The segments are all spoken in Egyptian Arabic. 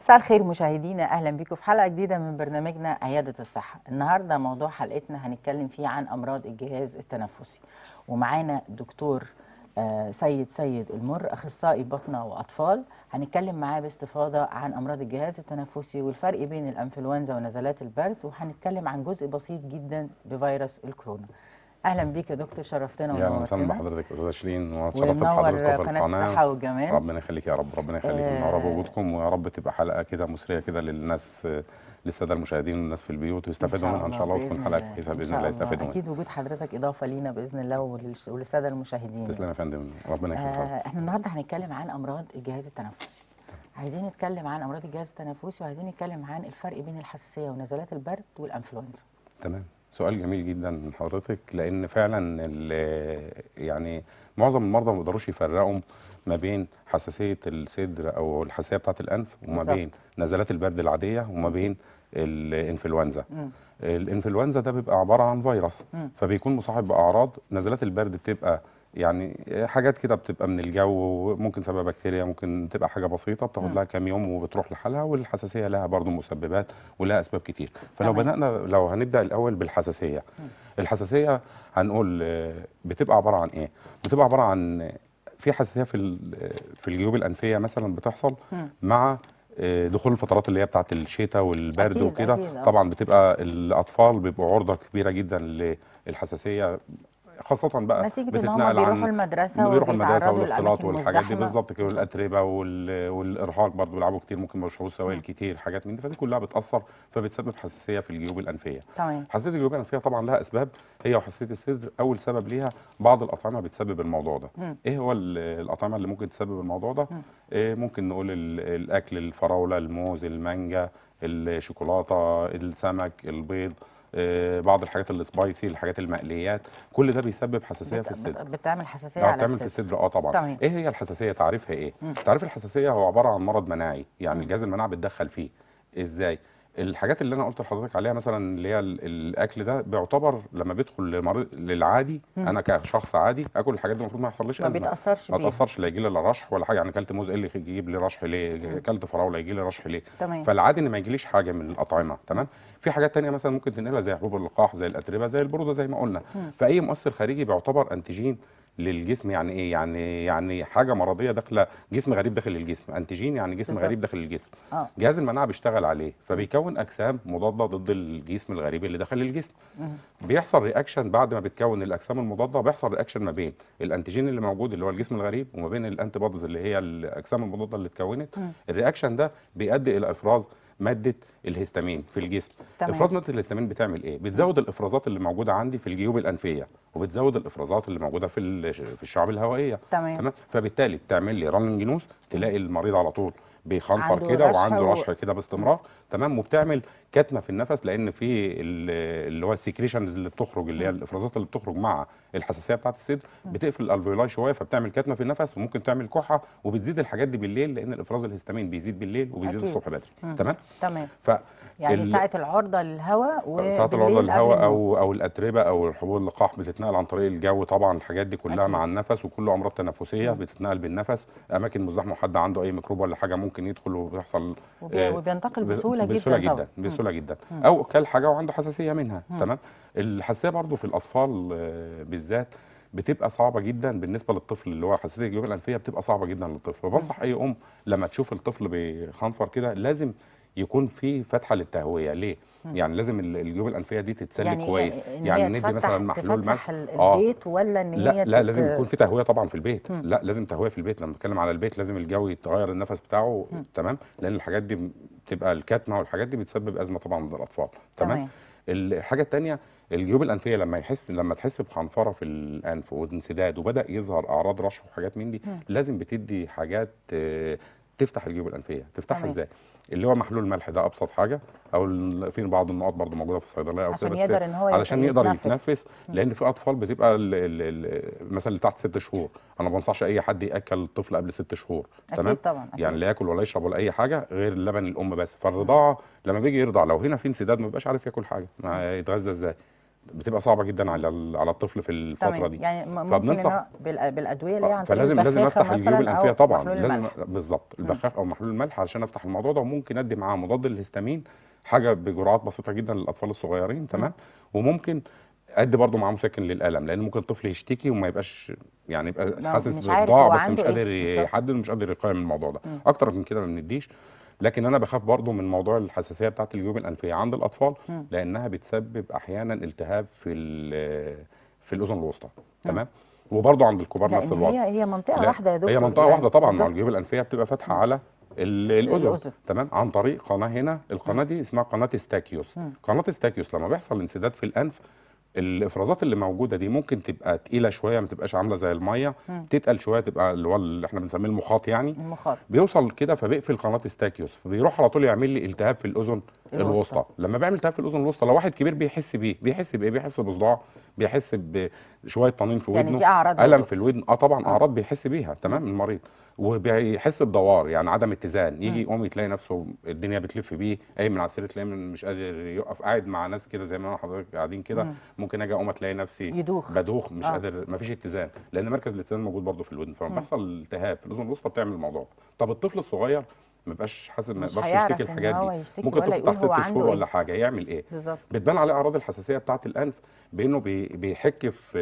مساء الخير مشاهدينا اهلا بيكم في حلقه جديده من برنامجنا عياده الصحه النهارده موضوع حلقتنا هنتكلم فيه عن امراض الجهاز التنفسي ومعانا دكتور آه، سيد سيد المر اخصائي بطنه واطفال هنتكلم معاه باستفاضه عن امراض الجهاز التنفسي والفرق بين الانفلونزا ونزلات البرد وهنتكلم عن جزء بسيط جدا بفيروس الكورونا اهلا بيك يا دكتور شرفتنا يا اهلا وسهلا ونورتنا بحضرتك استاذه شيرين واتشرفت بحضرتك ومنور في قناه الصحه القناه والجمال ربنا يخليك يا رب ربنا يخليك آه. منوره بوجودكم ويا رب تبقى حلقه كده مثريه كده للناس آه، للساده المشاهدين والناس في البيوت ويستفادوا منها ان شاء الله وتكون بإذن حلقه الله. كويسه إن باذن شاء الله يستفادوا منها اكيد وجود حضرتك اضافه لينا باذن الله وللس- وللساده المشاهدين تسلم يا فندم ربنا يخليك يا رب. آه احنا النهارده هنتكلم عن امراض الجهاز التنفسي عايزين نتكلم عن امراض الجهاز التنفسي وعايزين نتكلم عن الفرق بين الحساسيه ونزلات البرد والانفلونزا تمام سؤال جميل جدا من حضرتك لان فعلا ال- يعني معظم المرضى ما بيقدروش يفرقوا ما بين حساسيه الصدر او الحساسيه بتاعه الانف وما بالظبط. بين نزلات البرد العاديه وما بين الانفلونزا مم. الانفلونزا ده بيبقى عباره عن فيروس مم. فبيكون مصاحب باعراض نزلات البرد بتبقى يعني حاجات كده بتبقى من الجو ممكن سبب بكتيريا ممكن تبقى حاجه بسيطه بتاخد مم. لها كام يوم وبتروح لحالها والحساسيه لها برضو مسببات ولها اسباب كتير فلو تمام. بدانا لو هنبدا الاول بالحساسيه مم. الحساسيه هنقول آه، بتبقى عباره عن ايه بتبقى عباره عن في حساسيه في ال- في الجيوب الانفيه مثلا بتحصل مم. مع آه، دخول الفترات اللي هي بتاعت الشتاء والبرد أكيد، وكده أكيد، آه. طبعا بتبقى الاطفال بيبقوا عرضه كبيره جدا للحساسيه خاصة بقى نتيجه ان هم بتتنقل بيروحوا عن المدرسه بيروحوا المدرسة وبيتعرضوا والاختلاط لأماكن والحاجات دي مزدحمة. بالظبط كده بالظبط. والأتربة وال- والإرهاق برضه بيلعبوا كتير ممكن ما يشربوش سوائل كتير حاجات من دي فدي كلها بتأثر فبتسبب حساسية في الجيوب الأنفية تمام حساسية الجيوب الأنفية طبعا لها أسباب هي وحساسية الصدر أول سبب ليها بعض الأطعمة بتسبب الموضوع ده مم. إيه هو ال- الأطعمة اللي ممكن تسبب الموضوع ده مم. إيه ممكن نقول ال- الأكل الفراولة الموز المانجا الشوكولاتة السمك البيض إيه بعض الحاجات السبايسي الحاجات المقليات كل ده بيسبب حساسية بت- في الصدر بت- بتعمل حساسيه اه على بتعمل في الصدر الصدر اه طبعا تمام. ايه هي الحساسيه تعريفها ايه مم. تعريف الحساسيه هو عباره عن مرض مناعي يعني مم. الجهاز المناعي بيتدخل فيه ازاي الحاجات اللي انا قلت لحضرتك عليها مثلا اللي هي ال- الاكل ده بيعتبر لما بيدخل لمريض للعادي مم. انا كشخص عادي اكل الحاجات دي المفروض ما يحصليش ما ازمه بيتاثرش ما بيه تاثرش لا يجي لي لا رشح ولا حاجه يعني اكلت موز ايه اللي يجيب لي رشح ليه اكلت فراوله يجي لي رشح ليه تمام فالعادي ان ما يجيليش حاجه من الاطعمه تمام في حاجات تانية مثلا ممكن تنقلها زي حبوب اللقاح زي الاتربه زي البروده زي ما قلنا مم. فاي مؤثر خارجي بيعتبر انتيجين للجسم يعني ايه يعني يعني حاجه مرضيه داخله جسم غريب داخل الجسم انتيجين يعني جسم بالظبط. غريب داخل الجسم اه جهاز المناعه بيشتغل عليه فبيكون اجسام مضاده ضد الجسم الغريب اللي داخل الجسم مم. بيحصل رياكشن بعد ما بتكون الاجسام المضاده بيحصل رياكشن ما بين الانتيجين اللي موجود اللي هو الجسم الغريب وما بين الانتي بوديز اللي هي الاجسام المضاده اللي اتكونت مم. الرياكشن ده بيؤدي الى افراز ماده الهستامين في الجسم تمام. افراز ماده الهستامين بتعمل ايه بتزود الافرازات اللي موجوده عندي في الجيوب الانفيه وبتزود الافرازات اللي موجوده في ال- في الشعب الهوائيه تمام تمام فبالتالي بتعمل لي رننج نوز تلاقي المريض على طول بيخنفر عنده كده رشح وعنده و- رشح كده باستمرار تمام وبتعمل كتمه في النفس لان في ال- اللي هو السكريشنز اللي بتخرج اللي هي الافرازات اللي بتخرج مع الحساسيه بتاعه الصدر بتقفل الالفيولاي شويه فبتعمل كتمه في النفس وممكن تعمل كحه وبتزيد الحاجات دي بالليل لان الافراز الهستامين بيزيد بالليل وبيزيد أكيد. الصبح بدري مم. تمام تمام ف يعني ال- ساعه العرضه للهواء ساعة وبالليل العرضة قبل للهواء النوم. أو أو الأتربة أو حبوب اللقاح بتتنقل عن طريق الجو طبعا الحاجات دي كلها أكيد. مع النفس وكل أمراض تنفسية مم. بتتنقل بالنفس أماكن مزدحمة حد عنده أي ميكروب ولا حاجة ممكن يدخل وبيحصل وبي... آه، وبينتقل ب- بسهوله جدا بسهولة طبعاً. جدا مم. بسهولة جدا مم. أو كل حاجة وعنده حساسية منها مم. تمام الحساسية برضو في الأطفال آه، بالذات بتبقى صعبة جدا بالنسبة للطفل اللي هو حساسية الجيوب الأنفية بتبقى صعبة جدا للطفل وبنصح أي أم لما تشوف الطفل بيخنفر كده لازم يكون في فتحة للتهوية ليه؟ مم. يعني لازم ال- الجيوب الأنفية دي تتسلك يعني كويس إن يعني هي ندي تفتح- مثلا محلول ملح تفتح ال- آه. البيت ولا ان هي لا لا تت- لازم يكون في تهويه طبعا في البيت مم. لا لازم تهويه في البيت لما بتكلم على البيت لازم الجو يتغير النفس بتاعه مم. تمام لان الحاجات دي بتبقى الكتمه والحاجات دي بتسبب ازمه طبعا عند الاطفال تمام تمام الحاجه الثانيه الجيوب الانفيه لما يحس لما تحس بخنفره في الانف وانسداد وبدا يظهر اعراض رشح وحاجات من دي مم. لازم بتدي حاجات آه، تفتح الجيوب الانفيه تفتحها تمام. ازاي اللي هو محلول ملح ده ابسط حاجه او ال- في بعض النقط برضو موجوده في الصيدليه او كده عشان بس يقدر ان هو علشان يقدر يتنفس. يتنفس لان في اطفال بتبقى ال- ال- ال- مثلا اللي تحت ست شهور انا ما بنصحش اي حد ياكل الطفل قبل ست شهور تمام اكيد طبعا أكيد. يعني لا ياكل ولا يشرب ولا اي حاجه غير لبن الام بس فالرضاعه لما بيجي يرضع لو هنا في انسداد ما بيبقاش عارف ياكل حاجه ما يتغذى ازاي بتبقى صعبه جدا على ال- على الطفل في الفتره تمام دي يعني م- ممكن فبننصح- إن هو بال- بالادويه اللي هي آه، عن طريق فلازم لازم البخاخة افتح الجيوب مثلاً أو الانفيه طبعا محلول لازم الملح. بالظبط البخاخ او محلول الملح علشان افتح الموضوع ده وممكن ادي معاه مضاد للهستامين حاجه بجرعات بسيطه جدا للاطفال الصغيرين تمام وممكن ادي برضه معاه مسكن للالم لان ممكن الطفل يشتكي وما يبقاش يعني يبقى لا، حاسس مش عارف بصداع هو بس عنده مش إيه قادر بالظبط. يحدد ومش قادر يقيم الموضوع ده مم. اكتر من كده ما بنديش لكن انا بخاف برضه من موضوع الحساسيه بتاعه الجيوب الانفيه عند الاطفال مم. لانها بتسبب احيانا التهاب في ال- في الاذن الوسطى تمام وبرضه عند الكبار نفس لان الوضع هي هي منطقه لا، واحده يا دكتور هي منطقه يعني واحده طبعا مع بالظبط. الجيوب الانفيه بتبقى فاتحه على ال- الاذن الأذن. تمام عن طريق قناه هنا القناه دي اسمها قناه ستاكيوس مم. قناه ستاكيوس لما بيحصل انسداد في الانف الافرازات اللي موجوده دي ممكن تبقى تقيله شويه ما تبقاش عامله زي الميه مم. تتقل شويه تبقى اللي هو اللي احنا بنسميه المخاط يعني المخاط بيوصل كده فبيقفل قناه ستاكيوس فبيروح على طول يعمل لي التهاب في الاذن الوسطى. الوسطى لما بيعمل التهاب في الاذن الوسطى لو واحد كبير بيحس بيه بيحس بايه بيحس بصداع بيحس بشويه طنين في يعني ودنه دي اعراض يا الم دكتور. في الودن اه طبعا آه. اعراض بيحس بيها تمام المريض وبيحس بدوار يعني عدم اتزان يجي يقوم تلاقي نفسه الدنيا بتلف بيه قايم من على السرير تلاقيه مش قادر يقف قاعد مع ناس كده زي ما انا حضرتك قاعدين كده مم. ممكن اجي اقوم تلاقي نفسي يدوخ بدوخ مش آه. قادر ما فيش اتزان لان مركز الاتزان موجود برضه في الودن فلما مم. بيحصل التهاب في الاذن الوسطى بتعمل الموضوع ده. طب الطفل الصغير ما بيبقاش حاسس ما مش يقدرش هيعرف يشتكي إن الحاجات هو دي يشتكي ممكن ولا طفل يقول تحت هو ست عنده شهور إيه. ولا حاجه يعمل ايه بالظبط بتبان عليه اعراض الحساسيه بتاعه الانف بانه بي- بيحك في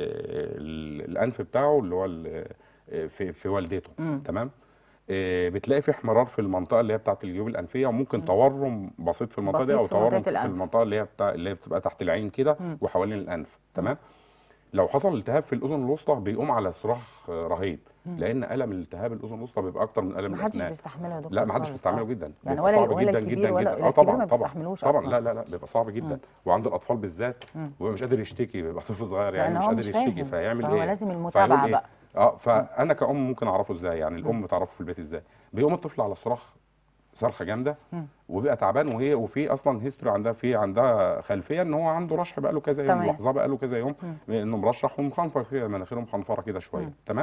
ال- الانف بتاعه اللي هو ال- في في والدته مم. تمام آه، بتلاقي في احمرار في المنطقه اللي هي بتاعه الجيوب الانفيه وممكن تورم بسيط في المنطقه دي بسيط او في منطقة تورم في الأنف. المنطقه اللي هي بتاع اللي هي بتبقى تحت العين كده مم. وحوالين الانف تمام لو حصل التهاب في الاذن الوسطى بيقوم على صراخ آه، رهيب مم. لان الم الالتهاب الاذن الوسطى بيبقى اكتر من الم محدش الاسنان بيستحملها يا دكتور لا ما حدش خالص. بيستعمله آه. جدا يعني بيبقى ولا صعب ولا جدا الكبير جدا ولا- جدا ولا اه الكبير طبعا ما طبعا بيستحملوش طبعا أصلاً. لا لا لا بيبقى صعب جدا مم. وعند الاطفال بالذات مم. وهو مش قادر يشتكي بيبقى طفل صغير يعني لأن مش هو قادر مش يشتكي فاهم. فيعمل فهو ايه لازم فيقول المتابعة إيه؟ بقى. اه فانا كأم ممكن اعرفه ازاي يعني الام تعرفه في البيت ازاي بيقوم الطفل على صراخ صرخه جامده مم. وبيبقى تعبان وهي وفي اصلا هيستوري عندها في عندها خلفيه ان هو عنده رشح بقى له كذا يوم تمام. ملاحظاه بقى له كذا يوم مم. انه مرشح ومخنفر كده مناخيره مخنفره كده شويه مم. تمام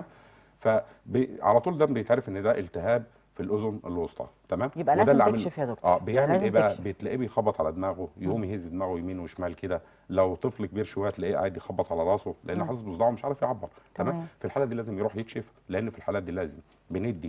فعلى طول ده بيتعرف ان ده التهاب في الاذن الوسطى تمام يبقى وده لازم اللي عامل- تكشف يا دكتور اه بيعمل لازم ايه بقى تكشف. بتلاقيه بيخبط على دماغه يقوم يهز دماغه يمين وشمال كده لو طفل كبير شويه تلاقيه قاعد يخبط على راسه لانه مم. حاسس بصداع ومش عارف يعبر تمام تمام. في الحاله دي لازم يروح يكشف لان في الحالات دي لازم بندي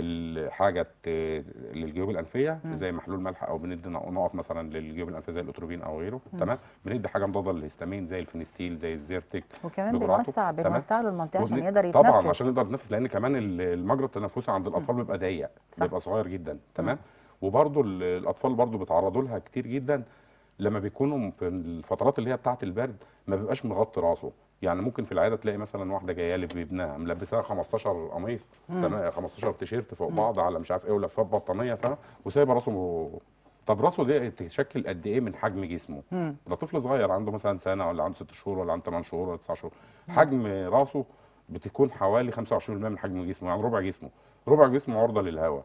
الحاجه ت- للجيوب الانفيه مم. زي محلول ملح او بندي نقط مثلا للجيوب الانفيه زي الاتروبين او غيره تمام بندي حاجه مضاده للهستامين زي الفينستيل زي الزيرتك وكمان بجرعته. بنوسع تمام. بنوسع له المنطقه عشان وبن- يقدر يتنفس طبعا عشان يقدر يتنفس لان كمان ال- المجرى التنفسي عند الاطفال بيبقى ضيق صح. بيبقى صغير جدا تمام وبرضه ال- الاطفال برضه بيتعرضوا لها كتير جدا لما بيكونوا في الفترات اللي هي بتاعه البرد ما بيبقاش مغطي راسه يعني ممكن في العياده تلاقي مثلا واحده جايه لي بابنها ملبساها 15 قميص مم. تمام 15 تيشيرت فوق بعض على مش عارف ايه ولفات بطانيه فاهم وسايبه راسه طب راسه دي تشكل قد ايه من حجم جسمه مم. ده طفل صغير عنده مثلا سنه ولا عنده ست شهور ولا عنده 8 شهور ولا 9 شهور حجم راسه بتكون حوالي 25% من حجم جسمه يعني ربع جسمه ربع جسمه عرضه للهواء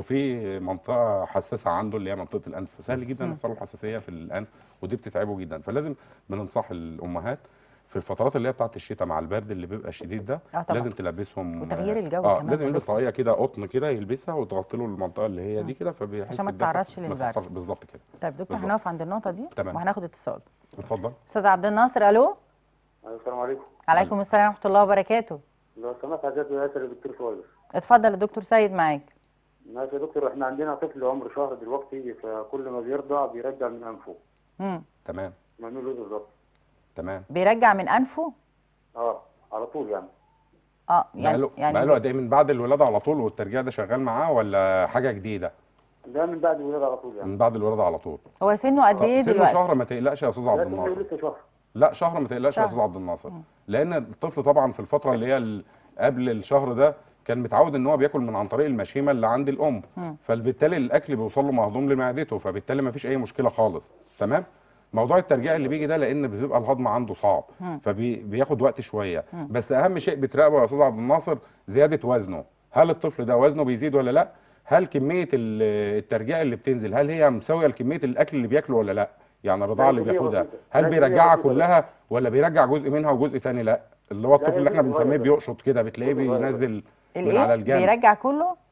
وفي منطقه حساسه عنده اللي هي منطقه الانف سهل جدا يحصل له حساسيه في الانف ودي بتتعبه جدا فلازم بننصح الامهات في الفترات اللي هي بتاعت الشتاء مع البرد اللي بيبقى شديد ده آه طبعا. لازم تلبسهم وتغيير الجو اه كمان لازم في يلبس اللبس. طاقيه كده قطن كده يلبسها وتغطي له المنطقه اللي هي دي كده فبيحس عشان ما بدفء. تتعرضش ما للبرد. تحصلش بالظبط كده طيب دكتور بالظبط. هنقف عند النقطه دي تمام. وهناخد اتصال اتفضل استاذ عبد الناصر الو السلام عليكم عليكم السلام ورحمه الله وبركاته لو سمحت حضرتك يا ياسر الدكتور فاضل اتفضل يا دكتور سيد معاك ماشي يا دكتور احنا عندنا طفل عمره شهر دلوقتي فكل ما بيرضع بيرجع من انفه مم. تمام نعمل له ايه بالظبط تمام بيرجع من انفه اه على طول يعني اه يعني بقاله يعني بقاله قد ايه من بعد الولاده على طول والترجيع ده شغال معاه ولا حاجه جديده ده من بعد الولاده على طول يعني من بعد الولاده على طول هو سنه قد طب ايه سنه دلوقتي شهر ما تقلقش يا استاذ عبد لكن الناصر لسه شهر لا شهر ما تقلقش يا شهر. استاذ عبد الناصر لان الطفل طبعا في الفتره اللي هي ال- قبل الشهر ده كان متعود ان هو بياكل من عن طريق المشيمه اللي عند الام مم. فبالتالي الاكل بيوصل له مهضوم لمعدته فبالتالي ما فيش اي مشكله خالص تمام موضوع الترجيع اللي بيجي ده لان بيبقى الهضم عنده صعب مم. فبياخد وقت شويه مم. بس اهم شيء بتراقبه يا استاذ عبد الناصر زياده وزنه هل الطفل ده وزنه بيزيد ولا لا هل كميه ال- الترجيع اللي بتنزل هل هي مساويه لكميه الاكل اللي بياكله ولا لا يعني الرضاعه اللي لا، كمية بياخدها بسيطة. هل لا، كمية بيرجعها بسيطة. كلها ولا بيرجع جزء منها وجزء تاني لا اللي هو الطفل هي اللي احنا جزء بنسميه صغير. بيقشط كده بتلاقيه جزء صغير. بينزل من الايه على الجنب بيرجع كله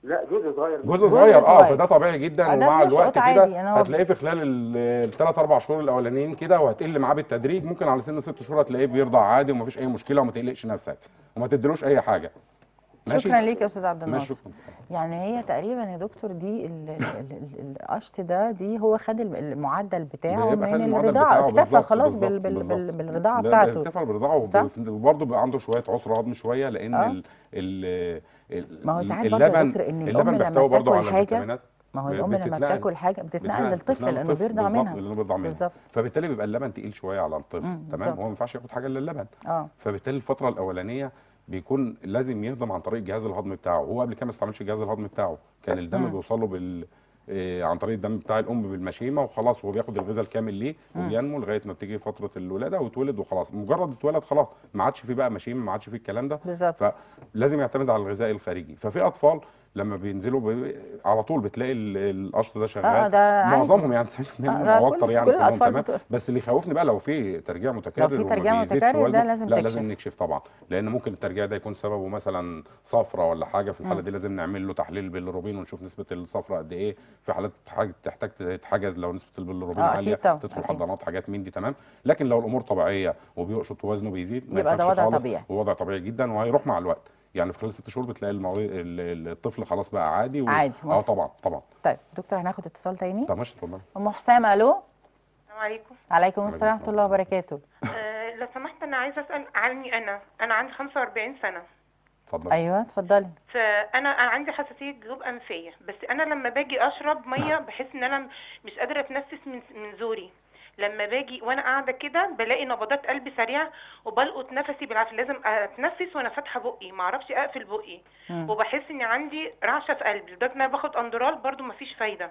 لا جزء صغير جدا. جزء صغير اه صغير. فده طبيعي جدا آه، ده ومع بيسقط الوقت عادي، كده يعني هو- هتلاقيه في خلال الثلاث اربع شهور الاولانيين كده وهتقل معاه بالتدريج ممكن على سن ست شهور هتلاقيه بيرضع عادي ومفيش اي مشكله وما تقلقش نفسك وما تديلوش اي حاجه ماشي شكرا ليك يا استاذ عبد ماشي الناصر شكرا يعني هي تقريبا يا دكتور دي ال- ال- ال- ال- القشط ده دي هو خد الم- المعدل بتاعه بيبقى خد من المعدل الرضاعه بتاعه اكتفى بالظبط، خلاص بال بالظبط، بال بالظبط. بال بالرضاعه ده- بتاعته ده اكتفى بالرضاعه صح؟ وبرضه بقى عنده شويه عسر هضم شويه لان آه. ال ال ال- ما هو ساعات برضه يا اللبن دكتور إن الأم اللبن لما بيحتوي برضه بتاكل على حاجة فيتامينات ما هو ب- الام لما بتتنقل. بتاكل حاجه بتتنقل بتتنقل- للطفل بتتنقل لانه للطفل، بيرضع بالظبط، منها لانه بيرضع منها بالظبط فبالتالي بيبقى اللبن تقيل شويه على الطفل مم، تمام بالظبط. هو ما ينفعش ياخد حاجه الا اللبن اه فبالتالي الفتره الاولانيه بيكون لازم يهضم عن طريق الجهاز الهضمي بتاعه هو قبل كده ما استعملش الجهاز الهضمي بتاعه كان الدم مم. بيوصل له بال إيه، عن طريق الدم بتاع الام بالمشيمه وخلاص هو بياخد الغذاء الكامل ليه مم. وبينمو لغايه ما بتيجي فتره الولاده ويتولد وخلاص مجرد اتولد خلاص ما عادش فيه بقى مشيمه ما عادش فيه الكلام ده بالظبط فلازم يعتمد على الغذاء الخارجي ففي اطفال لما بينزلوا بي... على طول بتلاقي ال- القشط ده شغال اه ده عادي. معظمهم يعني 90% آه، منهم ده او كل- اكتر يعني كل كلهم الأطفال تمام بتوع- بس اللي يخوفني بقى لو في ترجيع متكرر في وما ترجيع بيزيدش متكرر ده وزنه، لازم لا تكشف. لازم نكشف طبعا لان ممكن الترجيع ده يكون سببه مثلا صفرة ولا حاجه في الحاله مم. دي لازم نعمل له تحليل بالروبين ونشوف نسبه الصفرة قد ايه في حالات تحتاج تحتاج تتحجز لو نسبه البيلروبين آه، أكيد عاليه طبعاً، تدخل أكيد. حضانات حاجات من دي تمام لكن لو الامور طبيعيه وبيقشط ووزنه بيزيد ما يبقى ده يخافش وضع خالص طبيعي. ووضع طبيعي جدا وهيروح مع الوقت يعني في خلال ست شهور بتلاقي الموضوع ال- الطفل خلاص بقى عادي و... عادي. اه طبعا طبعا طيب دكتور هناخد اتصال تاني طب ماشي اتفضل ام حسام الو السلام عليكم عليكم السلام ورحمه الله وبركاته أه لو سمحت انا عايزه اسال عني انا انا عندي 45 سنه اتفضل ايوه اتفضلي فانا انا عندي حساسيه جيوب انفيه بس انا لما باجي اشرب ميه بحس ان انا مش قادره اتنفس من من زوري لما باجي وانا قاعده كده بلاقي نبضات قلبي سريعه وبلقط نفسي بالعافيه لازم اتنفس وانا فاتحه بقي ما اعرفش اقفل بقي مم. وبحس ان عندي رعشه في قلبي لدرجه ان انا باخد اندرال برضو مفيش فايده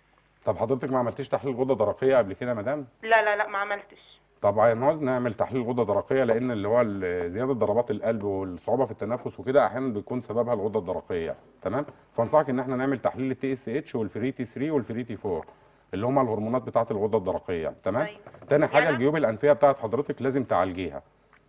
طب حضرتك ما عملتيش تحليل غده درقيه قبل كده يا مدام لا لا لا ما عملتش طبعا نقعد نعمل تحليل غده درقيه لان اللي هو ال- زياده ضربات القلب والصعوبه في التنفس وكده احيانا بيكون سببها الغده الدرقيه تمام فانصحك ان احنا نعمل تحليل التي اس اتش والفري تي 3 والفري تي 4 اللي هم الهرمونات بتاعه الغده الدرقيه تمام أيوة. تاني حاجه يعني- الجيوب الانفيه بتاعه حضرتك لازم تعالجيها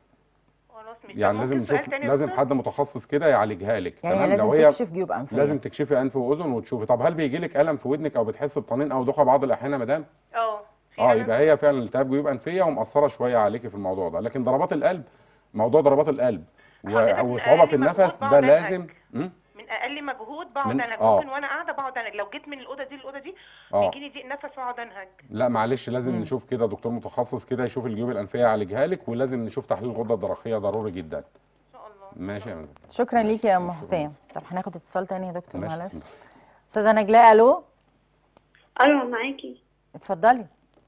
خلاص مش يعني ممكن لازم سؤال نشوف تاني يا لازم دكتور؟ حد متخصص كده يعالجها لك يعني تمام لازم لو هي تكشف جيوب انفيه لازم تكشفي انف واذن وتشوفي طب هل بيجي لك الم في ودنك او بتحس بطنين او دوخه بعض الاحيان يا مدام اه في اه ألم. يبقى هي فعلا التهاب جيوب انفيه ومأثره شويه عليكي في الموضوع ده لكن ضربات القلب موضوع ضربات القلب و- حضرتك من وصعوبه في أقل مجهود النفس بقعد ده أنهج. لازم مم؟ من اقل مجهود بقعد من- انهج آه. ممكن وانا قاعده بقعد انهج لو جيت من الاوضه دي للاوضه دي اه بيجي لي ضيق نفس واقعد انهج لا معلش لازم مم. نشوف كده دكتور متخصص كده يشوف الجيوب الانفيه يعالجها لك ولازم نشوف تحليل الغده الدرقيه ضروري جدا ان شاء الله ماشي يا مدام شكرا ليكي يا ام شكراً. حسام طب هناخد اتصال تاني يا دكتور ماشي معلش استاذه نجلاء الو الو معاكي اتفضلي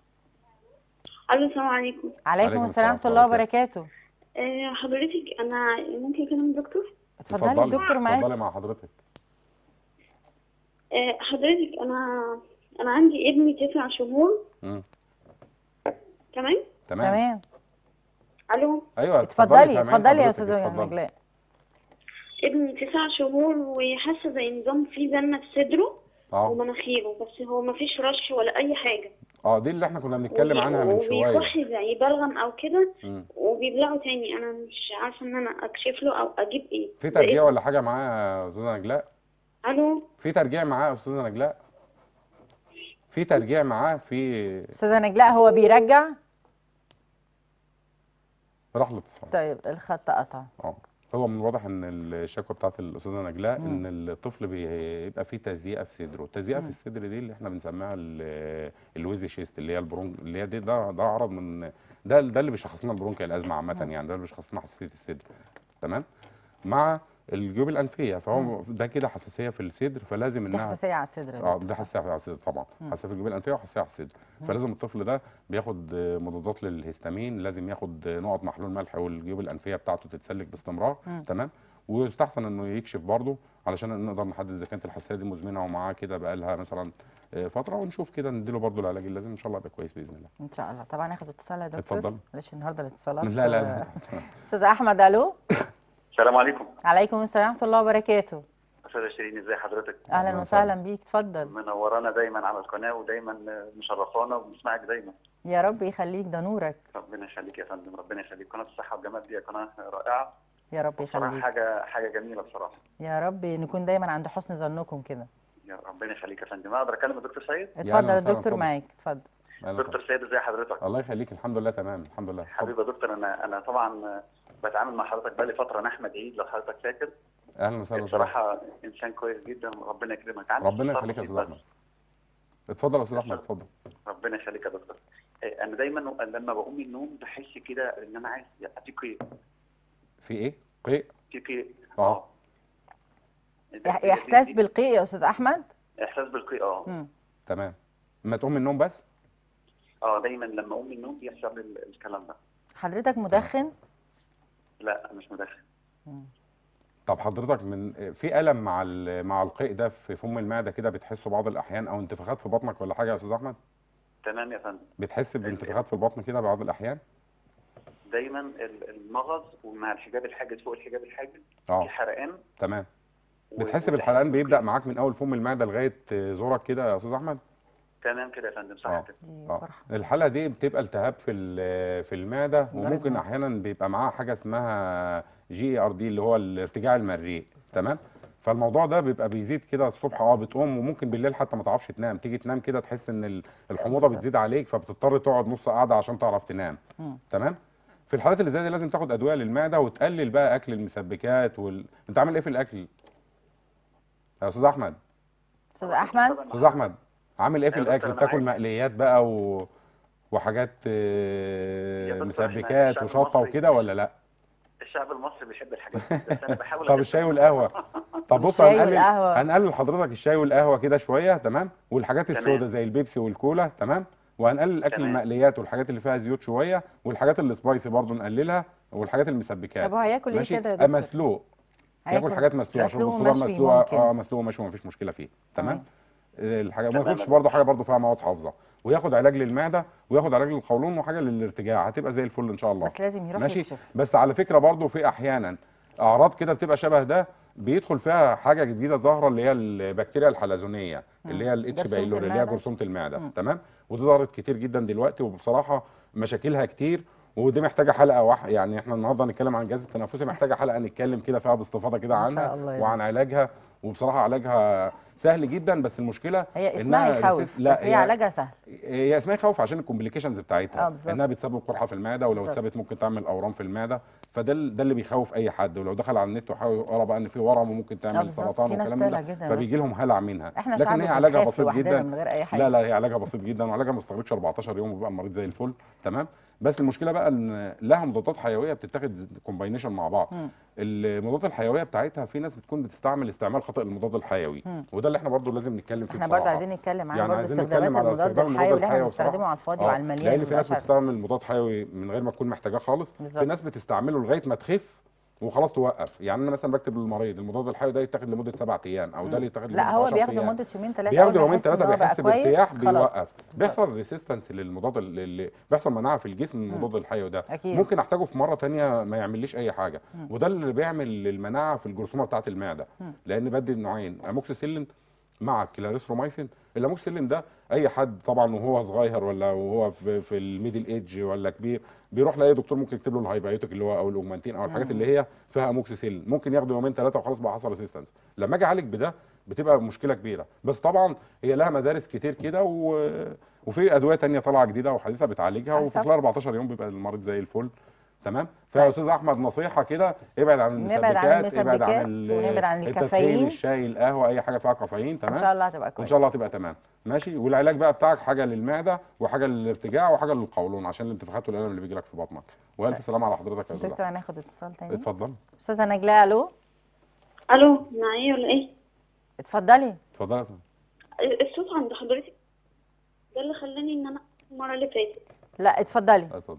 الو السلام عليكم عليكم عليكم السلام السلام ورحمه الله ورحمة وبركاته آه، حضرتك انا ممكن اكلم الدكتور اتفضلي الدكتور معاك اتفضلي مع حضرتك آه، حضرتك انا انا عندي ابني تسع شهور مم. تمام تمام تمام الو ايوه اتفضلي سامعين اتفضلي يا حضرتك، استاذه اتفضلي. نجلاء ابني تسع شهور وحاسه زي نظام في زنه في صدره اه ومناخيره بس هو ما فيش رش ولا اي حاجه اه دي اللي احنا كنا بنتكلم وبي- عنها من شويه وبيكح زي بلغم او كده مم. وبيبلعه تاني انا مش عارفه ان انا اكشف له او اجيب ايه في ده ترجيع إيه؟ ولا حاجه معاه يا استاذه نجلاء الو في ترجيع معاه يا استاذه نجلاء في ترجيع معاه في استاذه نجلاء هو بيرجع راح الاتصال طيب الخط قطع اه هو من الواضح ان الشكوى بتاعت الاستاذه نجلاء مم. ان الطفل بيبقى فيه تزييقه في صدره التزييقه في مم. الصدر دي اللي احنا بنسميها ال- الويزي شيست اللي هي البرونك اللي هي دي ده ده عرض من ده ده اللي بيشخص لنا البرونكيال الازمه عامه مم. يعني ده اللي بيشخص لنا حساسيه الصدر تمام مع الجيوب الانفيه فهو ده كده حساسيه في الصدر فلازم دي انها حساسيه على الصدر يا اه دكتور. ده حساسيه على الصدر طبعا مم. حساسيه في الجيوب الانفيه وحساسيه على الصدر مم. فلازم الطفل ده بياخد آه، مضادات للهستامين لازم ياخد آه، نقط محلول ملح والجيوب الانفيه بتاعته تتسلك باستمرار مم. تمام ويستحسن انه يكشف برضه علشان نقدر نحدد اذا كانت الحساسيه دي مزمنه ومعاه كده بقى لها مثلا آه، فتره ونشوف كده نديله برضه العلاج اللازم ان شاء الله يبقى كويس باذن الله ان شاء الله طبعا هاخد اتصال يا دكتور اتفضل. معلش النهارده الاتصالات لا لا لا استاذ احمد الو السلام عليكم عليكم السلام ورحمه الله وبركاته استاذه شيرين ازي حضرتك اهلا أهلاً وسهلا بيك اتفضل منورانا دائما على القناه ودايما مشرفانا وبنسمعك دايما يا رب يخليك ده نورك ربنا يخليك يا فندم ربنا يخليك قناه الصحه والجمال دي قناه رائعه يا رب بصراحه يخليك حاجه حاجه جميله بصراحه يا رب نكون دايما عند حسن ظنكم كده يا ربنا يخليك يا فندم اقدر اكلم الدكتور سيد اتفضل وسهلا، الدكتور اتفضل. معاك اتفضل أهلا دكتور وسهلا. سيد ازي حضرتك الله يخليك الحمد لله تمام الحمد لله اتفضل. حبيبي يا دكتور انا انا طبعا بتعامل مع حضرتك بقالي فتره انا احمد عيد لو حضرتك فاكر اهلا وسهلا بصراحه انسان كويس جدا ربنا يكرمك عندي ربنا استفسار يخليك يا بسيط استاذ بس. احمد اتفضل يا استاذ احمد اتفضل ربنا يخليك يا دكتور إيه، انا دايما لما بقوم من النوم بحس كده ان انا عايز اتيكي في ايه قيء تيكي اه إح- احساس بالقيء يا استاذ احمد احساس بالقيء اه مم. تمام اما تقوم من النوم بس اه دايما لما اقوم من النوم بيحصل ال- الكلام ده حضرتك مدخن لا مش مدخن طب حضرتك من في الم مع ال- مع القيء ده في فم المعده كده بتحسه بعض الاحيان او انتفاخات في بطنك ولا حاجه يا استاذ احمد تمام يا فندم بتحس بانتفاخات في البطن كده بعض الاحيان دايما ال- المغص ومع الحجاب الحاجز فوق الحجاب الحاجز اه في حرقان تمام و- بتحس و- بالحرقان بيبدا معاك من اول فم المعده لغايه زورك كده يا استاذ احمد تمام كده يا فندم صح اه كده دي اه فرحه الحاله دي بتبقى التهاب في ال- في المعده وممكن المعدة. احيانا بيبقى معاها حاجه اسمها جي ار دي اللي هو الارتجاع المريء تمام فالموضوع ده بيبقى بيزيد كده الصبح اه بتقوم وممكن بالليل حتى ما تعرفش تنام تيجي تنام كده تحس ان ال- الحموضه بالظبط. بتزيد عليك فبتضطر تقعد نص قاعده عشان تعرف تنام مم. تمام في الحالات اللي زي دي لازم تاخد ادويه للمعده وتقلل بقى اكل المسبكات وال... انت عامل ايه في الاكل يا استاذ احمد استاذ احمد استاذ احمد عامل ايه في أيوة يا الاكل دكتور، أنا بتاكل معاك. مقليات بقى و... وحاجات آه، يا دكتور، إحنا مسبكات الشعب وشطه المصري- وكده ولا لا الشعب المصري بيحب الحاجات دي بس انا بحاول طب أجيب- الشاي والقهوه طب بص الشاي هنقلل والقهوة. هنقلل لحضرتك الشاي والقهوه كده شويه تمام والحاجات تمام. السوداء زي البيبسي والكولا تمام وهنقلل اكل تمام. المقليات والحاجات اللي فيها زيوت شويه والحاجات اللي سبايسي برضو نقللها والحاجات المسبكات طب هو هياكل ايه ماشي كده يا آه، دكتور؟ مسلوق هياكل ياكل حاجات مسلوقه مسلوق شرب الخضار ومشوي مسلوقه ممكن. اه مسلوق ومشوي مفيش مشكله فيه تمام تمام. الحاجه ما تمام ياكلش يا برضه حاجه برضه فيها مواد حافظه وياخد علاج للمعده وياخد علاج للقولون وحاجه للارتجاع هتبقى زي الفل ان شاء الله بس لازم يروح ماشي يكشف بس على فكره برضه في احيانا اعراض كده بتبقى شبه ده بيدخل فيها حاجه جديده ظاهره اللي هي البكتيريا الحلزونيه اللي هي الاتش جرثومة بايلوري اللي هي المعدة. جرثومه المعده مم. تمام ودي ظهرت كتير جدا دلوقتي وبصراحه مشاكلها كتير ودي محتاجه حلقه واحده يعني احنا النهارده هنتكلم عن الجهاز التنفسي محتاجه حلقه نتكلم كده فيها باستفاضه كده إن عنها شاء الله يا وعن علاجها وبصراحه علاجها سهل جدا بس المشكله هي اسمها إنها يخوف ريسيست- لا بس هي علاجها سهل هي اسمها يخوف عشان الكومبليكيشنز آه، بتاعتها بالظبط. انها بتسبب قرحه في المعده ولو بالظبط. اتثبت ممكن تعمل اورام في المعده فده ال- ده اللي بيخوف اي حد ولو دخل على النت وحاول يقرا بقى ان في ورم وممكن آه، تعمل بالظبط. سرطان في ناس وكلام من بتقلق ده جدا فبيجي لهم هلع منها احنا لكن شعب هي علاجها بنخاف بسيط لوحدنا جدا من غير اي حاجه لا لا هي علاجها بسيط جدا وعلاجها ما بيستغرقش 14 يوم وبيبقى المريض زي الفل تمام بس المشكله بقى ان لها مضادات حيويه بتتاخد كومباينيشن مع بعض مم. المضادات الحيويه بتاعتها في ناس بتكون بتستعمل استعمال خاطئ للمضاد الحيوي مم. وده اللي احنا برضو لازم نتكلم فيه احنا بصراحه برضه عايزين نتكلم عن يعني برضه عايزين استخدامات نتكلم على المضاد استخدام الحيوي المضاد اللي احنا الحيوي بنستخدمه بصراحة. على الفاضي آه، وعلى المليان لان في ناس والبشر. بتستعمل مضاد حيوي من غير ما تكون محتاجاه خالص بالظبط. في ناس بتستعمله لغايه ما تخف وخلاص توقف يعني انا مثلا بكتب للمريض المضاد الحيوي ده يتاخد لمده سبعة ايام او ده اللي يتاخد لا لمده هو 10 بياخد ايام لمده يومين ثلاثه بياخد يومين ثلاثه بيحس كويس بارتياح خلاص بيوقف بيحصل ريسيستنس للمضاد اللي اللي- بيحصل مناعه في الجسم من المضاد الحيوي ده أكيد. ممكن احتاجه في مره تانية ما يعمليش اي حاجه مم. وده اللي بيعمل المناعه في الجرثومه بتاعه المعده مم. لان بدي نوعين اموكسيسيلين مع كلاريسرومايسين الاموكسيسيلين ده اي حد طبعا وهو صغير ولا وهو في, في الميدل ايدج ولا كبير بيروح لاي دكتور ممكن يكتب له الهايبايوتيك اللي هو او الاوجمانتين او الحاجات مم. اللي هي فيها اموكسيسيلين ممكن ياخده يومين ثلاثه وخلاص بقى حصل ريسيستنس لما اجي اعالج بده بتبقى مشكله كبيره بس طبعا هي لها مدارس كتير كده و... وفي ادويه تانية طالعه جديده وحديثه بتعالجها وفي بالظبط. خلال 14 يوم بيبقى المريض زي الفل تمام فيا استاذ احمد نصيحه كده ابعد عن نبعد عن المسبكات ابعد عن المسبكات ونبعد عن التدخين الكافيين. الشاي القهوه اي حاجه فيها كافيين تمام ان شاء الله هتبقى وان كويس شاء الله هتبقى تمام ماشي والعلاج بقى بتاعك حاجه للمعده وحاجه للارتجاع وحاجه للقولون عشان الانتفاخات والالم اللي بيجي لك في بطنك والف سلامه على حضرتك يا استاذ دكتور أحمد. هناخد اتصال تاني اتفضل استاذه نجلاء الو الو معايا ولا ايه اتفضلي اتفضل يا استاذ الصوت عند حضرتك ده اللي خلاني ان انا المره اللي فاتت لا اتفضلي اتفضل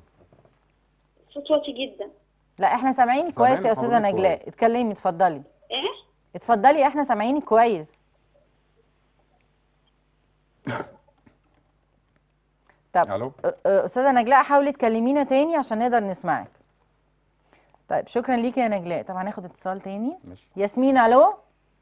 الصوت واطي جدا لا احنا سامعينك سامعين كويس يا استاذه حضرتك نجلاء كويس. اتكلمي اتفضلي ايه اتفضلي احنا سامعينك كويس طب الو أ- أ- استاذه نجلاء حاولي تكلمينا تاني عشان نقدر نسمعك طيب شكرا ليكي يا نجلاء طب هناخد اتصال تاني ماشي ياسمين الو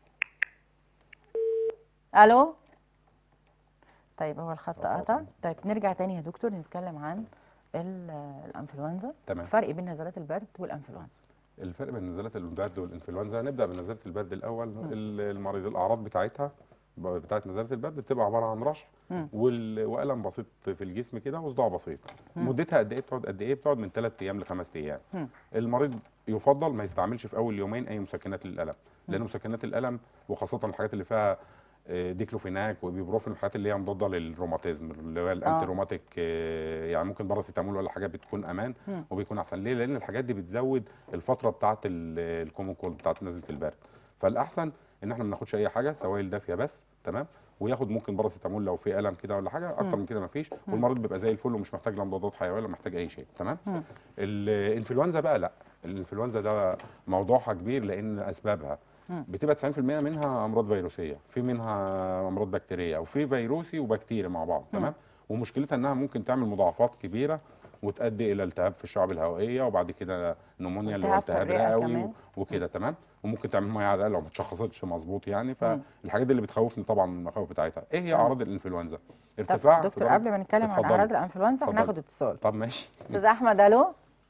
الو طيب هو الخط قطع طيب نرجع تاني يا دكتور نتكلم عن ال- الانفلونزا تمام الفرق بين نزلات البرد والانفلونزا الفرق بين نزلات البرد والانفلونزا نبدا بنزلات البرد الاول ال- المريض الاعراض بتاعتها ب- بتاعت نزلات البرد بتبقى عباره عن رشح مم. وال- والم بسيط في الجسم كده وصداع بسيط مم. مدتها قد ايه بتقعد قد ايه بتقعد من 3 ايام لخمس ايام مم. المريض يفضل ما يستعملش في اول يومين اي مسكنات للالم لان مسكنات الالم وخاصه الحاجات اللي فيها آه، ديكلوفيناك وبيبروفين الحاجات اللي هي مضاده للروماتيزم اللي هو الانتي روماتيك آه، يعني ممكن باراسيتامول ولا حاجه بتكون امان مم. وبيكون احسن ليه لان الحاجات دي بتزود الفتره بتاعه ال- الكومون كولد بتاعه نزله البرد فالاحسن ان احنا ما ناخدش اي حاجه سوائل دافيه بس تمام وياخد ممكن باراسيتامول لو في الم كده ولا حاجه اكتر مم. من كده ما فيش والمريض بيبقى زي الفل ومش محتاج لا مضادات حيويه ولا محتاج اي شيء تمام مم. الانفلونزا بقى لا الانفلونزا ده موضوعها كبير لان اسبابها مم. بتبقى 90% منها امراض فيروسيه في منها امراض بكتيريه او في فيروسي وبكتيري مع بعض تمام ومشكلتها انها ممكن تعمل مضاعفات كبيره وتؤدي الى التهاب في الشعب الهوائيه وبعد كده نمونيا اللي هو التهاب في التهاب الرئة رئوي كمان. و- وكده تمام وممكن تعمل ميه على الرئه لو ما اتشخصتش مظبوط يعني مم. فالحاجات دي اللي بتخوفني طبعا من المخاوف بتاعتها ايه هي مم. اعراض الانفلونزا طب ارتفاع في دكتور درجة- قبل ما نتكلم عن اتفضلي. اعراض الانفلونزا اتفضلي. هناخد اتصال طب ماشي استاذ احمد الو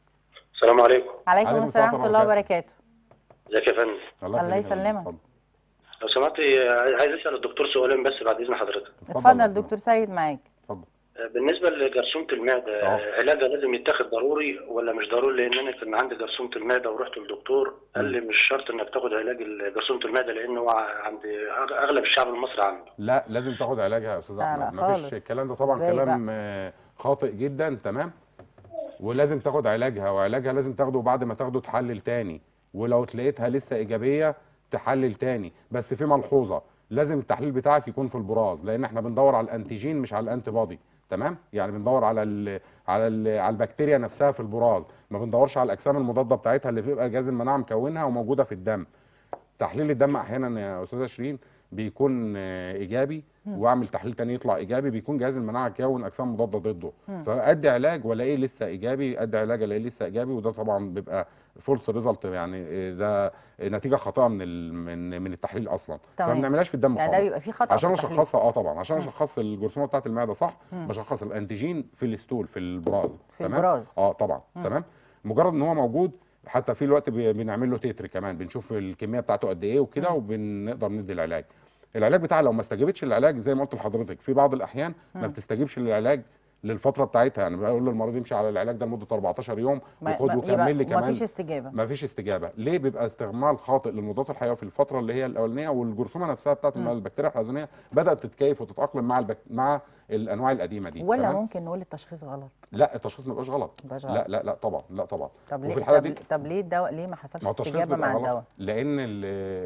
السلام عليكم عليكم عليكم السلام السلام ورحمه الله ورحمة وبركاته ازيك يا فندم الله يخليك يا يسلمك. اتفضل. لو سمحتي عايز اسال الدكتور سؤالين بس بعد اذن حضرتك اتفضل يا دكتور سيد معاك اتفضل بالنسبه لجرثومه المعده اه. علاجها لازم يتاخد ضروري ولا مش ضروري لان انا كان عندي جرثومه المعده ورحت للدكتور قال لي مش شرط انك تاخد علاج جرثومه المعده لان هو عند أغ- اغلب الشعب المصري عنده لا لازم تاخد علاجها يا استاذ لا، احمد لا مفيش خالص. الكلام ده طبعا ازاي كلام آه، خاطئ جدا تمام ولازم تاخد علاجها وعلاجها لازم تاخده بعد ما تاخده تحلل تاني ولو تلاقيتها لسه ايجابيه تحلل تاني بس في ملحوظه لازم التحليل بتاعك يكون في البراز لان احنا بندور على الانتيجين مش على الانتي بودي تمام يعني بندور على ال على ال على البكتيريا نفسها في البراز ما بندورش على الاجسام المضاده بتاعتها اللي بيبقى جهاز المناعه مكونها وموجوده في الدم تحليل الدم احيانا يا استاذه شيرين بيكون آه، ايجابي واعمل تحليل تاني يطلع ايجابي بيكون جهاز المناعه كون اجسام مضاده ضده فادي علاج والاقيه لسه ايجابي ادي علاج الاقيه لسه ايجابي وده طبعا بيبقى فولس ريزلت يعني آه، ده نتيجه خاطئه من ال- من من التحليل اصلا تمام. فما بنعملش في الدم يعني ده خالص بيبقى فيه خطا عشان في التحليل. اشخصها اه طبعا عشان اشخص الجرثومه بتاعت المعده صح بشخص الانتيجين في الستول في البراز في تمام البراز. اه طبعا تمام مجرد ان هو موجود حتى في الوقت بي- بنعمل له تتر كمان بنشوف الكميه بتاعته قد ايه وكده وبنقدر ندي العلاج العلاج بتاعها لو ما استجابتش للعلاج زي ما قلت لحضرتك في بعض الاحيان ما بتستجيبش للعلاج للفتره بتاعتها يعني بقول للمريض يمشي على العلاج ده لمده 14 يوم ما- وخد ما- وكمل لي يبقى كمان مفيش استجابه ما فيش استجابه ليه بيبقى استعمال خاطئ للمضادات الحيويه في الفتره اللي هي الاولانيه والجرثومه نفسها بتاعت البكتيريا الحلزونيه بدات تتكيف وتتاقلم مع البك... مع الانواع القديمه دي ولا تمام؟ ممكن نقول التشخيص غلط لا التشخيص ما يبقاش غلط مبقاش لا غلط. لا لا طبعا لا طبعا طب وفي ليه الحاله طب, دي طب ليه الدواء ليه ما حصلش ما هو التشخيص استجابه مع بيبقى غلط الدواء لان ال-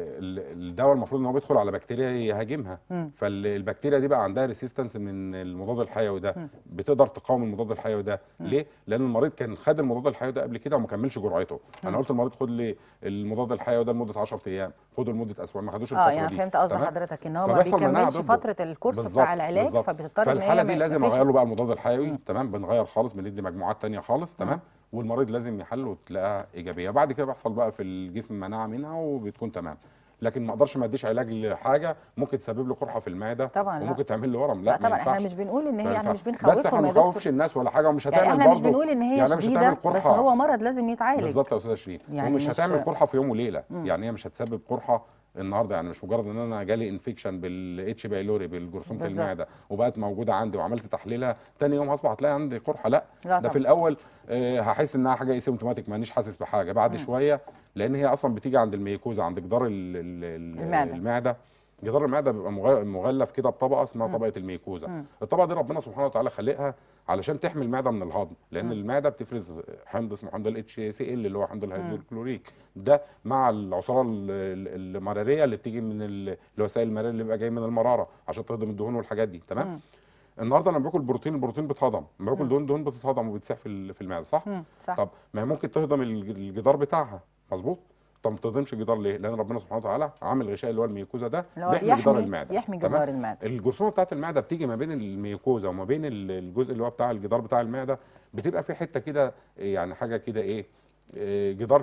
ال- الدواء المفروض ان هو بيدخل على بكتيريا يهاجمها مم. فالبكتيريا دي بقى عندها ريسيستنس من المضاد الحيوي ده بتقدر تقاوم المضاد الحيوي ده ليه لان المريض كان خد المضاد الحيوي ده قبل كده وما كملش جرعته انا قلت للمريض خد لي المضاد الحيوي ده لمده 10 ايام خده لمده اسبوع ما خدوش اه الفتره يعني دي فهمت قصد تمام؟ حضرتك ان هو ما فبيحصل مناعة بيكملش ضده. فتره الكورس بالظبط، بتاع العلاج بالظبط. فبتضطر في ان الحاله هي دي ما- لازم مفيش- اغير له بقى المضاد الحيوي تمام بنغير خالص بندي مجموعات تانية خالص تمام والمريض لازم يحل وتلاقيها ايجابيه بعد كده بيحصل بقى في الجسم مناعه منها وبتكون تمام لكن ما اقدرش ما اديش علاج لحاجه ممكن تسبب له قرحه في المعده طبعا لا. وممكن تعمل له ورم لا, لا طبعا ما احنا ينفعش مش بنقول ان هي ما يعني مش ينفعش. بس احنا بنخوفهم ما يا دكتور نخوفش الناس ولا حاجه ومش يعني هتعمل احنا مش برضه بنقول ان هي يعني مش شديده هتعمل بس قرحه هو مرض لازم يتعالج بالظبط يا استاذه شيرين يعني يعني ومش مش- هتعمل قرحه في يوم وليله يعني هي مش هتسبب قرحه النهارده يعني مش مجرد ان انا جالي انفكشن بالاتش بايلوري بالجرثومه بالظبط. المعده وبقت موجوده عندي وعملت تحليلها تاني يوم هصبح هتلاقي عندي قرحه لا, لا ده طبعا. في الاول آه، هحس انها حاجه ايسيمتوماتيك مانيش حاسس بحاجه بعد شويه لان هي اصلا بتيجي عند الميكوزا عند جدار ال- ال- ال- المعدة. المعده جدار المعده بيبقى مغ- مغلف كده بطبقه اسمها طبقه الميكوزا الطبقه دي ربنا سبحانه وتعالى خلقها علشان تحمي المعده من الهضم لان المعده بتفرز حمض اسمه حمض الاتش سي ال اللي هو حمض الهيدروكلوريك ده مع العصاره ال- ال- المراريه اللي بتيجي من ال- اللي هو سائل المراري اللي بيبقى جاي من المراره عشان تهضم الدهون والحاجات دي تمام النهارده لما باكل بروتين البروتين بيتهضم لما باكل دهون دهون بتتهضم وبتسيح في ال- في المعده صح مم، صح طب ما هي ممكن تهضم الج- الجدار بتاعها مظبوط طب ما تهضمش الجدار ليه لان ربنا سبحانه وتعالى عامل غشاء اللي هو الميكوزا ده اللي هو بيحمي جدار يحمي المعده يحمي تمام؟ جدار المعده الجرثومه بتاعت المعده بتيجي ما بين الميكوزا وما بين ال- الجزء اللي هو بتاع الجدار بتاع المعده بتبقى في حته كده يعني حاجه كده ايه إيه، جدار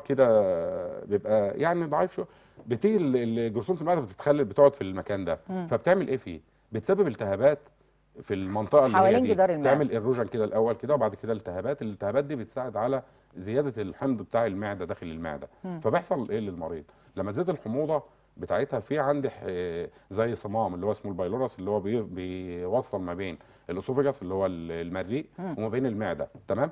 كده بيبقى يعني ضعيف شويه بتيجي ال- ال- جرثومه المعده بتتخلل بتقعد في المكان ده فبتعمل ايه فيه بتسبب التهابات في المنطقه اللي هي حوالين دي جدار المعدة. تعمل ايروجن كده الاول كده وبعد كده التهابات الالتهابات دي بتساعد على زياده الحمض بتاع المعده داخل المعده مم. فبيحصل ايه للمريض لما تزيد الحموضه بتاعتها في عندي ح- زي صمام اللي هو اسمه البايلورس اللي هو بي بيوصل ما بين الاسوفجاس اللي هو ال- المريء مم. وما بين المعده تمام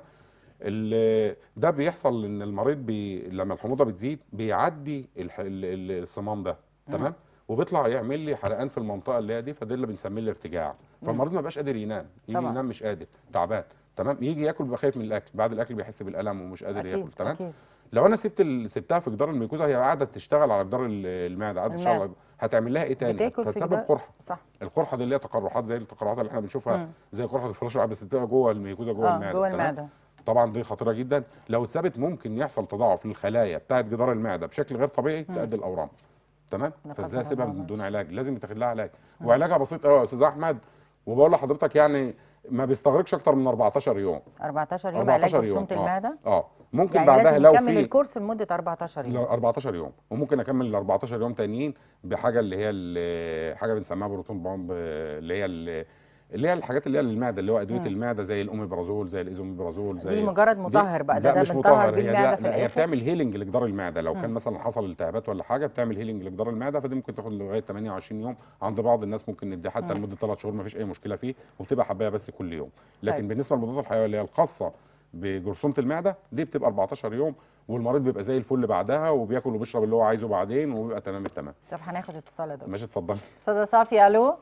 ال- ده بيحصل ان المريض بي لما الحموضه بتزيد بيعدي الح- ال- ال- الصمام ده تمام وبيطلع يعمل لي حرقان في المنطقه اللي هي دي فده اللي بنسميه الارتجاع فالمريض ما بقاش قادر ينام يجي طبعا. ينام مش قادر تعبان تمام يجي ياكل بيبقى خايف من الاكل بعد الاكل بيحس بالالم ومش قادر ياكل اكيد تمام اكيد لو انا سبت ال... سبتها في جدار الميكوزا هي قاعده تشتغل على جدار ال- المعده قاعده تشتغل المعدة. على- هتعمل لها ايه تاني بتاكل في هتسبب جدار- قرحه صح القرحه دي اللي هي تقرحات زي التقرحات اللي احنا بنشوفها مم. زي قرحه الفراش الواحد بس بتبقى جوه الميكوزا جوه اه المعده جوه تمام؟ المعده طبعا دي خطيره جدا لو اتثبت ممكن يحصل تضاعف للخلايا بتاعه جدار المعده بشكل غير طبيعي تؤدي الاورام تمام لا فازاي قدر اسيبها الله من دون معلش. علاج لازم يتاخد لها علاج وعلاجها بسيط قوي يا استاذ احمد وبقول لحضرتك يعني ما بيستغرقش اكتر من 14 يوم 14 يوم علاج 14 يوم جرثومه آه. المعده اه ممكن يعني بعدها لازم لو نكمل في الكورس لمده 14 ل يوم 14 يوم وممكن اكمل ال 14 يوم تانيين بحاجه اللي هي ال- حاجه بنسميها بروتون بامب اللي هي ال- اللي هي الحاجات اللي هي للمعده اللي هو ادويه مم. المعده زي الاوميبرازول زي الايزوميبرازول زي دي مجرد دي- مطهر بقى ده لا ده مش بنطهر مطهر بيه هي المعده لا, في لا هي الاخر بتعمل هيلينج لجدار المعده لو كان مم. مثلا حصل التهابات ولا حاجه بتعمل هيلينج لجدار المعده فدي ممكن تاخد لغايه 28 يوم عند بعض الناس ممكن نديها حتى مم. لمده 3 شهور ما فيش اي مشكله فيه وبتبقى حبايه بس كل يوم لكن طيب. بالنسبه للمضادات الحيويه اللي هي الخاصه بجرثومه المعده دي بتبقى 14 يوم والمريض بيبقى زي الفل بعدها وبياكل وبيشرب اللي هو عايزه بعدين وبيبقى تمام التمام طب هناخد اتصال يا دكتور ماشي اتفضل استاذه صافي الو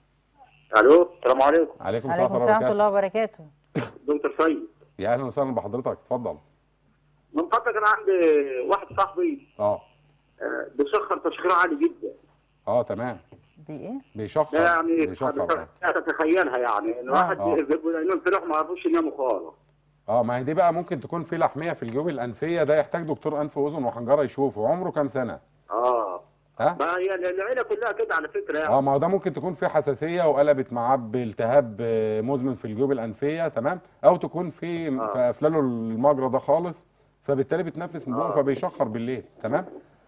الو السلام عليكم عليكم السلام عليكم ورحمه السلام ورحمه الله الله وبركاته دكتور سيد يا اهلا وسهلا بحضرتك اتفضل من فضلك انا عندي واحد صاحبي اه آه، بيسخر تسخير عالي جدا اه تمام دي ايه بيشخر ده يعني بيشخر حضرتك آه. لا تتخيلها يعني الواحد آه. بيبقوا نايمين في روح ما يعرفوش يناموا خالص اه ما هي دي بقى ممكن تكون في لحميه في الجيوب الانفيه ده يحتاج دكتور انف واذن وحنجره يشوفه عمره كام سنه اه ها ما هي العيله كلها كده على فكره يعني اه ما هو ده ممكن تكون في حساسيه وقلبت معاه بالتهاب آه، مزمن في الجيوب الانفيه تمام او تكون في آه. في قفلاله المجرى ده خالص فبالتالي بتنفس من بقه آه. فبيشخر بالليل تمام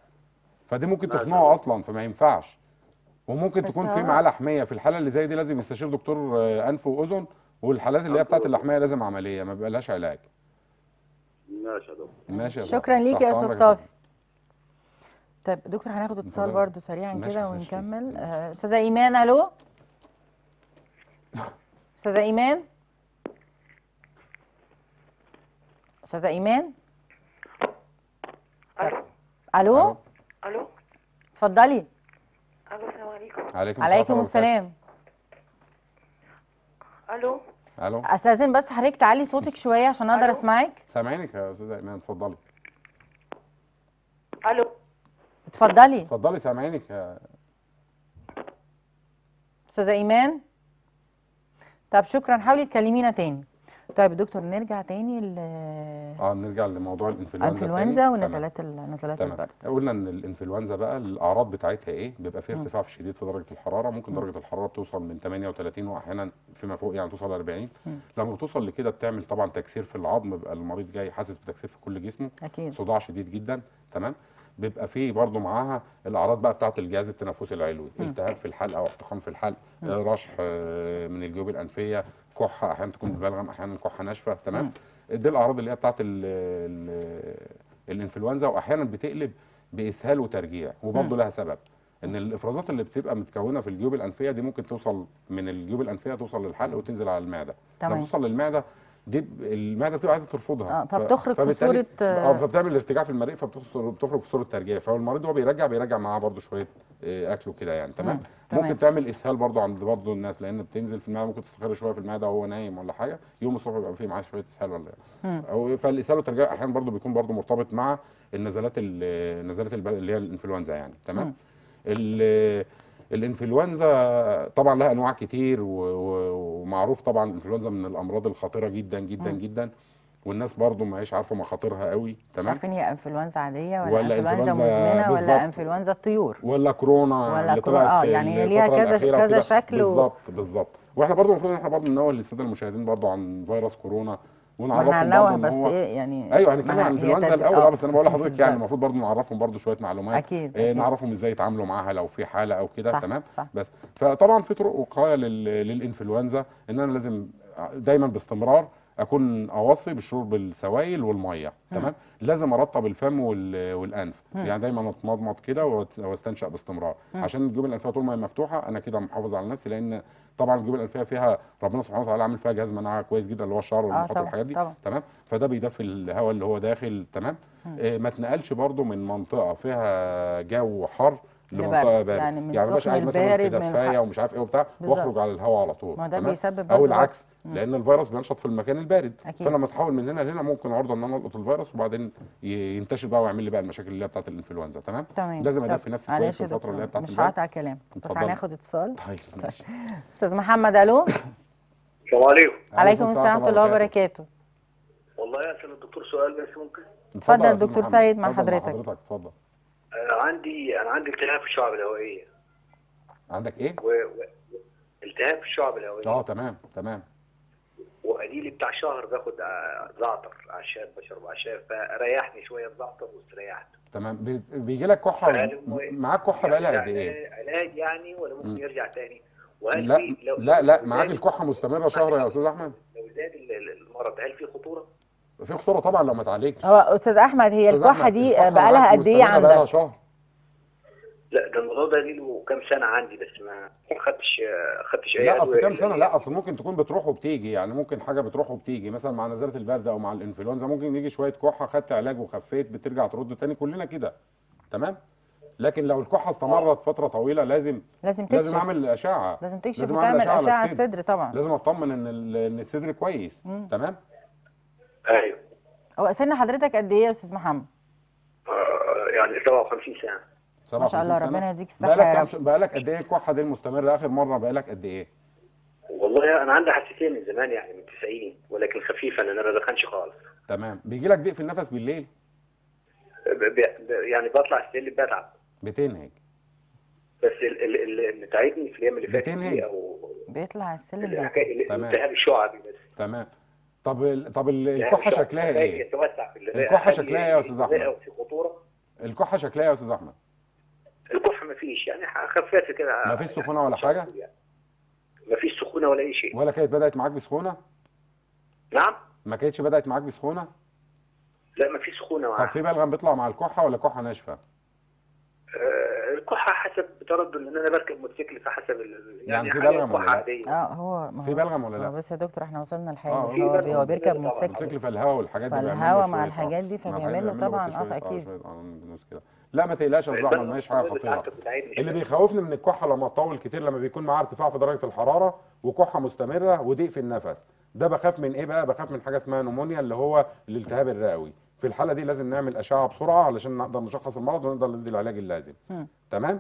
فدي ممكن لا، تخنقه اصلا فما ينفعش وممكن بس تكون هو- في معاه لحميه في الحاله اللي زي دي لازم يستشير دكتور آه، انف واذن والحالات اللي هي أنف بتاعت وأذن. اللحميه لازم عمليه ما بيبقاش علاج ماشي يا دكتور ماشي يا شكرا صاحبي. ليك تحت يا استاذ أمرك صافي طيب دكتور هناخد اتصال اتفضل. برضو سريعا ماشي كده يا أستاذ ونكمل شريف. آه، استاذه ايمان الو استاذه ايمان استاذه ايمان الو الو ألو. الو اتفضلي الو السلام عليكم عليكم عليكم ورحمة الله السلام الو وبركاته. الو استاذن بس حضرتك تعلي صوتك شويه عشان اقدر ألو. اسمعك سامعينك يا استاذه ايمان اتفضلي الو اتفضلي اتفضلي سامعينك يا استاذه ايمان طب شكرا حاولي تكلمينا تاني طيب يا دكتور نرجع تاني ل اه نرجع لموضوع الانفلونزا انفلونزا تاني. ونزلات ال- نزلات تمام البرد تمام قلنا ان الانفلونزا بقى الاعراض بتاعتها ايه بيبقى فيه مم. ارتفاع شديد في درجه الحراره ممكن درجه الحراره بتوصل من 38 واحيانا فيما فوق يعني توصل ل 40 مم. لما بتوصل لكده بتعمل طبعا تكسير في العظم بيبقى المريض جاي حاسس بتكسير في كل جسمه اكيد صداع شديد جدا تمام بيبقى فيه برضو معاها الاعراض بقى بتاعه الجهاز التنفسي العلوي مم. التهاب في الحلق او احتقان في الحلق مم. آه، رشح آه، من الجيوب الانفيه كحه احيانا تكون ببلغم احيانا كحه ناشفه تمام دي الاعراض اللي هي بتاعه ال- ال- الانفلونزا واحيانا بتقلب باسهال وترجيع وبرضه لها سبب ان الافرازات اللي بتبقى متكونه في الجيوب الانفيه دي ممكن توصل من الجيوب الانفيه توصل للحلق وتنزل على المعده لما تمام توصل للمعده دي ب- المعده بتبقى عايزه ترفضها اه فبتخرج في فبالتالي- صوره اه آه، فبتعمل ارتجاع في المريء فبتخرج بتخرج في صوره ترجيع فالمريض وهو بيرجع بيرجع معاه برضه شويه آه، اكل وكده يعني تمام مم. تمام. ممكن تعمل اسهال برضه عند برضه الناس لان بتنزل في المعده ممكن تستقر شويه في المعده وهو نايم ولا حاجه يوم الصبح بيبقى فيه معاه شويه اسهال ولا مم. او فالاسهال والترجيع احيانا برضه بيكون برضه مرتبط مع النزلات ال- نزلات الب- اللي هي الانفلونزا يعني مم. تمام ال- الانفلونزا طبعا لها انواع كتير و- و- ومعروف طبعا الانفلونزا من الامراض الخطيره جدا جدا مم. جدا والناس برضو ما هيش عارفه مخاطرها قوي مش تمام عارفين هي انفلونزا عاديه ولا, ولا انفلونزا إنفلونزا مزمنه بالظبط. ولا انفلونزا الطيور ولا كورونا ولا اللي كورونا، طلعت آه، يعني هي ليها الفترة كذا- الأخيرة كذا وكده. شكل و- بالظبط بالظبط واحنا برضو المفروض ان احنا برضو ننوه للساده المشاهدين برضو عن فيروس كورونا ما احنا ونعرفهم هنوه برضو ان بس هو ايه يعني ايوه هنتكلم ما عن هي الانفلونزا تد- الاول آه، اه بس انا بقول لحضرتك يعني بالظبط. المفروض برضو نعرفهم برضو شويه معلومات اكيد إيه أكيد. نعرفهم ازاي يتعاملوا معاها لو في حاله او كده صح، تمام صح. بس فطبعا في طرق وقايه لل- للانفلونزا ان انا لازم دايما باستمرار اكون اوصي بالشرب السوائل والميه تمام لازم ارطب الفم وال- والانف مم. يعني دايما اتمضمض كده وأت- واستنشق باستمرار مم. عشان الجيوب الانفيه طول ما هي مفتوحه انا كده محافظ على نفسي لان طبعا الجيوب الانفيه فيها ربنا سبحانه وتعالى عامل فيها جهاز مناعه كويس جدا اللي هو الشعر والمخاط طبعا، والحاجات دي طبعا. تمام فده بيدفي الهواء اللي هو داخل تمام مم. إيه ما تنقلش برضو من منطقه فيها جو حر لبرد. لمنطقه بارد يعني من يعني مبقاش سخن قاعد مثلا في لبارد من دفايه الح- ومش عارف ايه وبتاع بالظبط. واخرج على الهواء على طول ما ده تمام؟ بيسبب او برضه العكس مم. لان الفيروس بينشط في المكان البارد أكيد. فانا لما اتحول من هنا لهنا ممكن عرضه ان انا القط الفيروس وبعدين ي- ينتشر بقى ويعمل لي بقى المشاكل اللي هي بتاعت الانفلونزا تمام تمام لازم طب ادفي نفسي معلش كويس في يا الفتره دكتور، اللي هي بتاعت مش البرد هقطع كلام بس اتفضلي. هناخد اتصال طيب ماشي استاذ محمد الو السلام عليكم عليكم السلام ورحمه الله وبركاته والله اسال الدكتور سؤال بس ممكن اتفضل يا أستاذ دكتور محمد. سيد مع اتفضل حضرتك. حضرتك اتفضل انا عندي انا عندي التهاب في الشعب الهوائيه عندك ايه؟ و... و... التهاب في الشعب الهوائيه اه تمام تمام وقليلي بتاع شهر باخد آه، زعتر اعشاب بشرب اعشاب فريحني شويه الزعتر واستريحت تمام بي- بيجي لك كحه فهل هو- معاك كحه بقالها قد يعني ايه؟ علاج يعني ولا ممكن مم. يرجع تاني وهل لا في لو لا لا لو معاك زاد- الكحه مستمره شهر يا استاذ احمد لو زاد ال- ال- المرض هل في خطوره؟ في خطوره طبعا لو ما اتعالجش هو استاذ احمد هي أستاذ الكحه أحمد، دي الكحة بقالها معاك قد ايه مستمرة بقالها عندك شهر لا ده الموضوع ده ليه له كام سنه عندي بس ما ما خدتش آه، خدتش اي لا اصل أدوية كام إلا سنه هي. لا اصل ممكن تكون بتروح وبتيجي يعني ممكن حاجه بتروح وبتيجي مثلا مع نزله البرد او مع الانفلونزا ممكن يجي شويه كحه خدت علاج وخفيت بترجع ترد تاني كلنا كده تمام لكن لو الكحه استمرت فتره طويله لازم لازم لازم تكشف اعمل اشعه لازم تكشف لازم أعمل وتعمل أشعة على اشعه على الصدر. الصدر طبعا لازم اطمن ان ال- ان الصدر كويس مم. تمام ايوه هو سن حضرتك قد ايه يا استاذ محمد آه، يعني 57 سنه ما شاء الله 57 سنة. ربنا يديك الصحه بقالك يا كام رب ش- بقالك قد ايه الكحه دي المستمره اخر مره بقالك قد ايه والله انا عندي حساسيه من زمان يعني من 90 ولكن خفيفه لان انا ما بدخنش خالص تمام بيجي لك ضيق في النفس بالليل ب- ب- ب- يعني بطلع السلم بتعب بتنهج بس ال- ال- ال- اللي تعبني في الايام اللي فاتت بتنهج. دي او بيطلع السلم بيت- الحكايه تمام. الالتهاب الشعبي بس تمام طب ال- طب ال- التهاب الكحه الشعبي شكلها بدأ ايه يتوسع في الرئه الكحة هل شكلها إيه يا أستاذ أحمد؟ الرئة في خطوره الكحه شكلها إيه يا استاذ احمد الكحه ما فيش يعني خفافه كده ما فيش سخونة ولا حاجة؟ ما فيش سخونه ولا اي شيء ولا كانت بدات معاك بسخونه نعم ما كانتش بدات معاك بسخونه لا ما فيش سخونه طب معاها في بلغم بيطلع مع الكحه ولا كحه ناشفه آه، الكحه حسب تردد ان انا بركب موتوسيكل فحسب ال- يعني في حاليا بلغم ولا كحة لا؟ عادية. اه هو ما في هو- بلغم ولا ما لا؟ هو بس يا دكتور احنا وصلنا آه، لحاجه في هو بلغم بي- هو بيركب طبعاً. موتوسيكل الموتوسيكل في الهواء والحاجات دي فالهوا بيعمل له مع شوية- الحاجات دي مع الحاجات فبيعمل له بيعمل طبعاً، بس آه، شوية- أكيد. شوية أنانوس كده لا ما تقلقش يا استاذ احمد ما هيش حاجه خطيره بتاعته بتاعتني اللي شوية. بيخوفني من الكحه لما تطول كتير لما بيكون معاه ارتفاع في درجه الحراره وكحه مستمره وضيق في النفس ده بخاف من ايه بقى بخاف من حاجه اسمها نمونيا اللي هو الالتهاب الرئوي في الحاله دي لازم نعمل اشعه بسرعه علشان نقدر نشخص المرض ونقدر ندي العلاج اللازم مم. تمام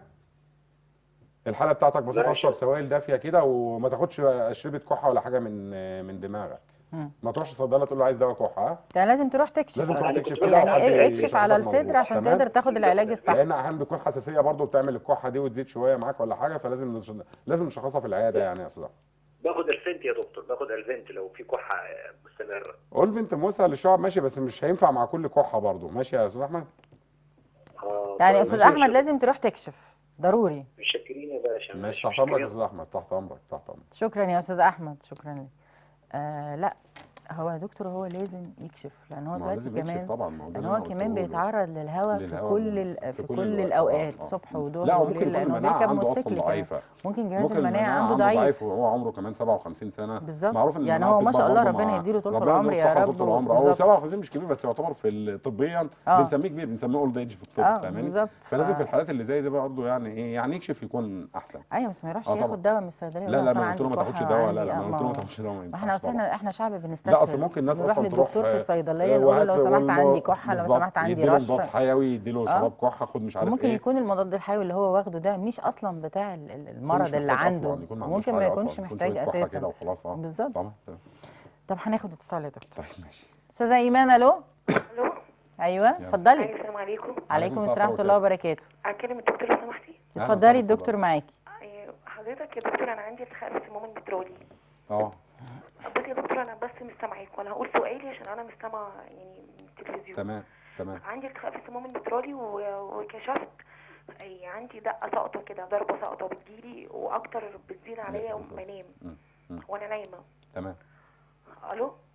الحاله بتاعتك بسيطه ماشي. اشرب سوائل دافيه كده وما تاخدش اشربه كحه ولا حاجه من من دماغك مم. ما تروحش صيدله تقول له عايز دواء كحه ها يعني لازم تروح تكشف لازم تروح أصلاً. تكشف كده يعني وحد إيه- اكشف يشخصك على مظبوط. الصدر عشان تمام؟ تقدر تاخد العلاج الصح لان احيانا بيكون حساسيه برضو بتعمل الكحه دي وتزيد شويه معاك ولا حاجه فلازم نش... لازم نشخصها في العياده يعني يا استاذ أحمد. باخد الفنت يا دكتور باخد الفنت لو في كحه مستمره اولفنت موسى للشعب ماشي بس مش هينفع مع كل كحه برضو ماشي يا استاذ احمد آه، يعني طيب، استاذ ماشي. احمد لازم تروح تكشف ضروري متشكرين يا باشا ماشي تحت امرك يا استاذ احمد تحت امرك تحت امرك شكرا يا استاذ احمد شكرا لك آه لا هو يا دكتور هو لازم يكشف لان هو ما هو دلوقتي لازم يكشف كمان طبعا ما هو ده لان اللي هو أنا كمان قلته له. بيتعرض للهواء في للهواء كل من- ال- في في كل, كل الوقت. الاوقات آه، آه. الصبح وظهر لا وليل وممكن يكون لانه المناعه بيركب عنده اصلا موتوسيكل كمان ضعيفه ممكن جهاز ممكن المناعه عنده عنده ضعيف ضعيف وهو عمره كمان 57 سنه بالظبط معروف ان يعني المناعة هو ما بتكبر شاء الله برضه ربنا مع- يديله طول ربنا العمر يديله يا الصحة رب طول العمر هو بالظبط. 57 مش كبير بس يعتبر في ال- طبيا آه. بنسميه كبير بنسميه اولد ايج في الطب اه فاهماني بالظبط فلازم ف- في الحالات اللي زي دي برضه يعني ايه يعني يكشف يكون احسن ايوه بس ما يروحش آه طبعا. ياخد دواء من الصيدليه لا يقول لا أصل ما أنا قلت له ما عندي تاخدش كحة دواء لا وعندي- لا آه، ما قلت له ما هو- تاخدش دواء ما ما ينفعش احنا طبعا اصلا احنا شعب بنستسهل لا اصل ممكن ناس نروح اصلا تروح للدكتور في الصيدليه آه، نقول له وهات- لو سمحت وقول له عندي كحه لو بالظبط، سمحت عندي يديله مضاد رشح حيوي يديله آه. شراب كحه خد مش عارف ممكن ايه يكون المضاد الحيوي اللي هو واخده ده مش اصلا بتاع ال- ال- المرض مش اللي محتاج عنده أصلاً، يكون ما عندوش ممكن ما حاجة يكونش أصلاً، يكون محتاج شوية كحة كده اساسا وخلاص اه بالظبط طبعا طب هناخد اتصال يا دكتور طيب ماشي استاذه ايمان الو الو ايوه يلا. اتفضلي أيوة، السلام عليكم عليكم السلام السلام ورحمه الله وبركاته اكلم الدكتور لو سمحتي أهلا اتفضلي وسهلا، الدكتور اتفضلي. معاكي أيوة، حضرتك يا دكتور انا عندي التهاب في السموم البترولي اه بصي يا دكتور انا بس مش سامعاك وانا هقول سؤالي عشان انا مش سامعه يعني من التلفزيون تمام تمام عندي التهاب في السموم البترولي و- وكشفت أي عندي دقه ساقطه كده ضربه ساقطه بتجيلي واكتر بتزيد عليا لا، وما بالظبط. انام مم، مم. وانا نايمه تمام الو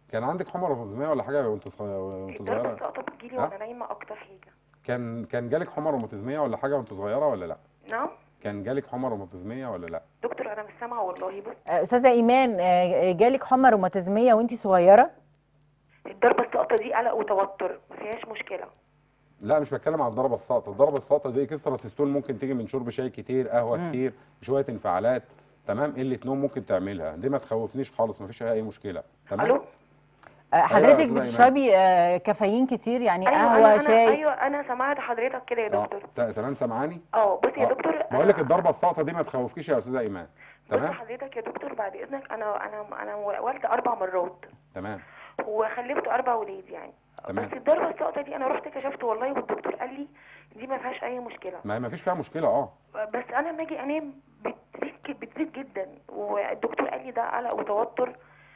كان عندك حمى روماتيزميه ولا حاجه وانت صغيره وانت الضربة صغيره الساقطة بتجيلي ها؟ وانا نايمة اكتر حاجة كان كان جالك حمى روماتيزميه ولا حاجه وانت صغيره ولا لا نعم كان جالك حمى روماتيزميه ولا لا دكتور انا مش سامعة والله بص آه، استاذه ايمان آه، جالك حمى روماتيزميه وانت صغيره الضربة الساقطة دي قلق وتوتر ما فيهاش مشكلة لا مش بتكلم على الضربه الساقطه الضربه الساقطه دي اكسترا سيستول ممكن تيجي من شرب شاي كتير قهوه مم. كتير شويه انفعالات تمام قله نوم ممكن تعملها دي ما تخوفنيش خالص ما فيش اي مشكله تمام الو آه، حضرتك أستاذة إيمان. بتشربي آه، كافيين كتير يعني ايوه قهوه انا انا شاي ايوه انا سمعت حضرتك كده يا آه، دكتور ت- تمام سامعاني اه بص يا آه، دكتور بقول لك أنا- الضربه الساقطه دي ما تخوفكيش يا استاذه ايمان بص تمام حضرتك يا دكتور بعد اذنك انا انا انا والده اربع مرات تمام وخلفت اربع ولاد يعني تمام. بس الضربه الساقطه دي انا رحت كشفت والله والدكتور قال لي دي ما فيهاش اي مشكله ما ما فيش فيها مشكله اه بس انا لما اجي انام بتزيد بتزيد جدا والدكتور قال لي ده قلق وتوتر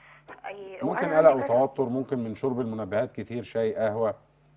أي- ممكن وأنا قلق عندي كذا- وتوتر ممكن من شرب المنبهات كتير شاي قهوه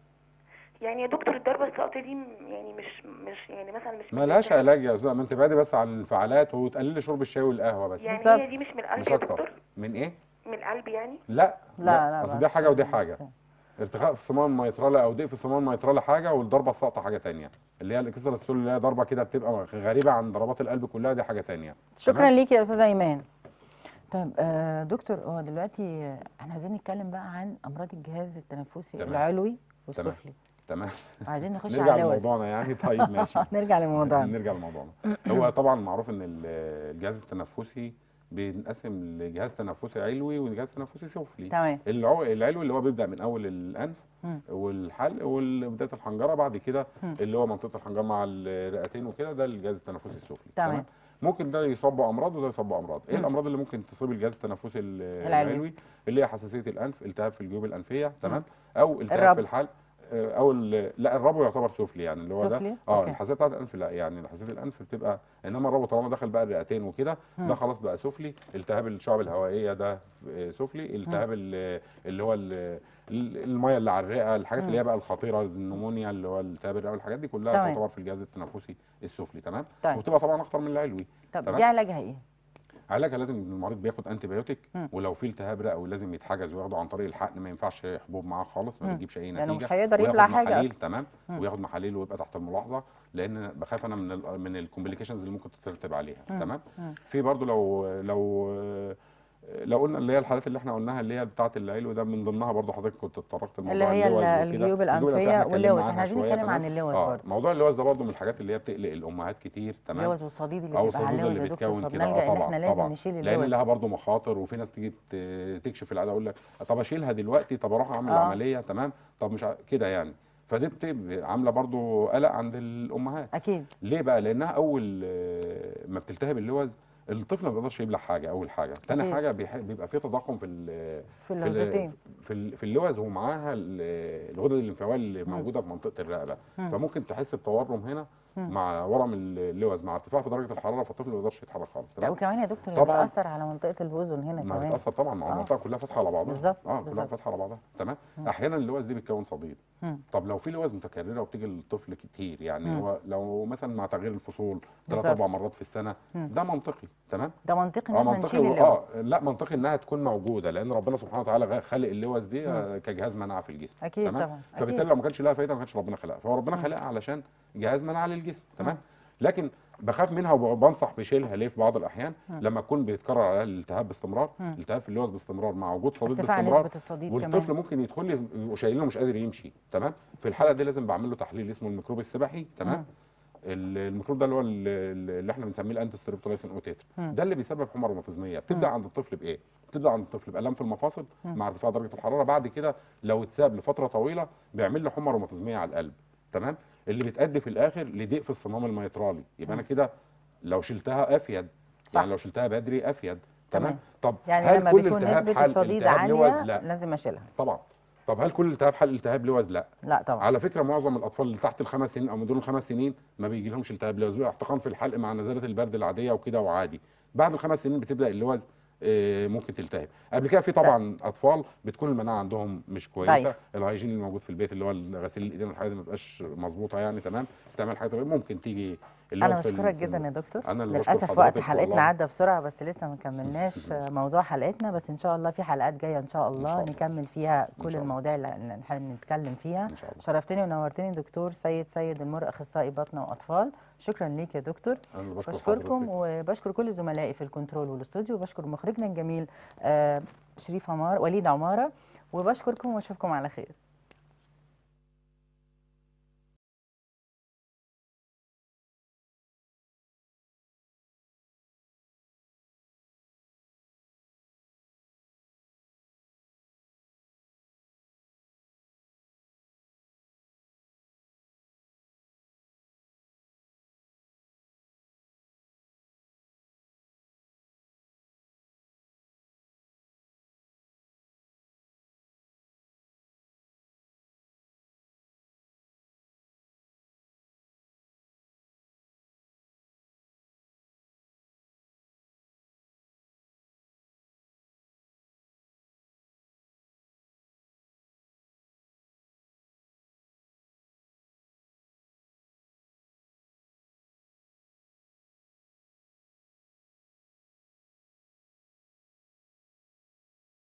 يعني يا دكتور الضربه الساقطه دي م- يعني مش مش يعني مثلا مش ما لهاش من- علاج يا استاذه ما انت بعدي بس عن الانفعالات وتقللي شرب الشاي والقهوه بس يعني بالظبط. هي دي مش من القلب مش يا اكتر دكتور من ايه من القلب يعني لا لا لا اصل بس- دي حاجه ودي حاجه ارتخاء في الصمام الميترالي او ضيق في الصمام الميترالي حاجه والضربه الساقطه حاجه تانية اللي هي الاكسترا ستول اللي هي ضربه كده بتبقى غريبه عن ضربات القلب كلها دي حاجه تانية شكرا تمام؟ ليكي يا استاذه ايمان طيب آه دكتور هو دلوقتي آه، احنا عايزين نتكلم بقى عن امراض الجهاز التنفسي تمام. العلوي والسفلي تمام وعايزين نخش نرجع على اللوز لموضوعنا يعني طيب ماشي نرجع لموضوعنا نرجع لموضوعنا هو طبعا معروف ان ال- الجهاز التنفسي بينقسم لجهاز تنفسي علوي وجهاز تنفسي سفلي تمام العو... العلوي اللي هو بيبدا من اول الانف مم. والحلق وبدايه الحنجره بعد كده مم. اللي هو منطقه الحنجره مع الرئتين وكده ده الجهاز التنفسي السفلي تمام. ممكن ده يصاب بامراض وده يصاب بامراض ايه مم. الامراض اللي ممكن تصيب الجهاز التنفسي ال- العلوي. العلوي اللي هي حساسيه الانف التهاب في الجيوب الانفيه تمام او التهاب الربو. في الحلق آه، او ال- لا الربو يعتبر سفلي يعني اللي هو سفلي؟ ده اه أوكي. الحساسيه بتاعت الانف لا يعني حساسيه الانف بتبقى انما الربو طالما دخل بقى الرئتين وكده مم. ده خلاص بقى سفلي التهاب الشعب الهوائيه ده آه، سفلي التهاب ال- اللي هو ال- ال- الميه اللي على الرئه الحاجات مم. اللي هي بقى الخطيره النمونيا اللي هو التهاب الرئه والحاجات دي كلها تمام. تعتبر في الجهاز التنفسي السفلي تمام طيب. وبتبقى طبعا اخطر من العلوي طب تمام. دي علاجها ايه؟ علاجها لازم المريض بياخد انتي بايوتيك مم. ولو في التهاب رئوي لازم يتحجز وياخده عن طريق الحقن ما ينفعش حبوب معاه خالص ما مم. بتجيبش اي لأنه نتيجه مش هيقدر وياخد يبلع حاجة محاليل أصلاً. تمام مم. وياخد محاليل ويبقى تحت الملاحظه لان بخاف انا من ال من الكومبليكيشنز اللي ممكن تترتب عليها مم. تمام مم. في برضو لو لو لو قلنا اللي هي الحالات اللي احنا قلناها اللي هي بتاعه العلو ده من ضمنها برضو حضرتك كنت اتطرقت اللي لموضوع هي اللوز ال- وكده. الجيوب احنا الانفيه اتكلمنا واللوز عنها احنا عايزين شوية، نتكلم تمام؟ عن اللوز اه برضه موضوع اللوز ده برضو من الحاجات اللي هي بتقلق الامهات كتير تمام اللوز والصديد اللي او بيبقى على الصدود اللوز اللي يا دكتور بتكون كده فبنلجأ اه ان طبعا احنا لازم طبعا نشيل لان اللوز لها برضه مخاطر وفي ناس تيجي ت- تكشف العاده اقول لك طب اشيلها دلوقتي طب اروح اعمل آه. عمليه تمام طب مش ع- كده يعني فدي بتبقى عامله برضه قلق عند الامهات اكيد ليه بقى لانها اول آه، ما بتلتهب اللوز الطفل ما بيقدرش يبلع حاجه اول حاجه تاني أكيد. حاجه بيح- بيبقى في تضخم في ال- في ال- اللوزتين في ال- في اللوز ومعاها ال- الغدد الليمفاويه اللي موجوده في منطقه الرقبه مم. فممكن تحس بتورم هنا مم. مع ورم اللوز مع ارتفاع في درجه الحراره فالطفل ما يقدرش يتحرك خالص لا تمام وكمان يا دكتور طبعاً. طبعا بتاثر على منطقه الاذن هنا ما كمان بتاثر طبعا مع آه. المنطقه كلها فاتحه على بعضها بالظبط، اه كلها بالظبط. فاتحه على بعضها تمام مم. احيانا اللوز دي بتكون صديد مم. طب لو في لوز متكرره وبتيجي للطفل كتير يعني مم. هو لو مثلا مع تغيير الفصول ثلاث بالظبط. اربع مرات في السنه مم. ده منطقي تمام ده منطقي ان اه احنا منطقي نشيل و- اللوز اه لا منطقي انها تكون موجوده لان ربنا سبحانه وتعالى غ- خالق اللوز دي مم. آه، كجهاز مناعه في الجسم اكيد تمام طبعا فبالتالي اكيد لو ما كانش لها فايده ما كانش ربنا خلقها فهو ربنا مم. خلقها علشان جهاز مناعه للجسم تمام مم. لكن بخاف منها وبنصح بشيلها ليه في بعض الاحيان مم. لما يكون بيتكرر عليها الالتهاب باستمرار مم. التهاب في اللوز باستمرار مع وجود صديد ارتفاع باستمرار نسبه الصديد والطفل كمان ممكن يدخل لي وشايلينه مش قادر يمشي تمام في الحاله دي لازم بعمل له تحليل اسمه الميكروب السبحي تمام مم. ال- الميكروب ده اللي هو ال- ال- اللي احنا بنسميه الانتي ستريبتولايسين اوتيتر مم. ده اللي بيسبب حمى روماتيزميه بتبدا مم. عند الطفل بايه بتبدا عند الطفل بالام في المفاصل مم. مع ارتفاع درجه الحراره بعد كده لو اتساب لفتره طويله بيعمل له حمى روماتيزميه على القلب تمام اللي بتؤدي في الاخر لضيق في الصمام الميترالي يبقى انا مم. كده لو شلتها افيد صح. يعني لو شلتها بدري افيد تمام تمام. طب يعني هل لما كل بيكون التهاب نسبه حل الصديد التهاب لوز عاليه لا لازم اشيلها طبعا طب هل كل التهاب حل التهاب لوز لا لا طبعا على فكره معظم الاطفال اللي تحت الخمس سنين او من دون الخمس سنين ما بيجي لهمش التهاب لوز بيبقى احتقان في الحلق مع نزله البرد العاديه وكده وعادي بعد الخمس سنين بتبدا اللوز آه، ممكن تلتهب قبل كده في طبعا اطفال بتكون المناعه عندهم مش كويسه طيب. الهيجين اللي موجود في البيت اللي هو غسيل الايدين والحاجات دي ما بتبقاش مظبوطه يعني تمام استعمال حاجات غير ممكن تيجي اللي هو انا في بشكرك السن. جدا يا دكتور انا اللي بشكر للاسف وقت حضرتك حلقتنا والله. عدى بسرعه بس لسه ما كملناش آه، موضوع حلقتنا بس ان شاء الله في حلقات جايه ان شاء الله شاء الله. نكمل فيها إن كل شاء الله. المواضيع اللي اللي نحب نتكلم فيها ان شاء الله شرفتني ونورتني دكتور سيد سيد المر اخصائي بطنه واطفال شكرا ليك يا دكتور انا اللي بشكر بشكركم حضرتك. وبشكر كل زملائي في الكنترول والاستوديو وبشكر مخرجنا الجميل آه، شريف عمار وليد عماره وبشكركم واشوفكم على خير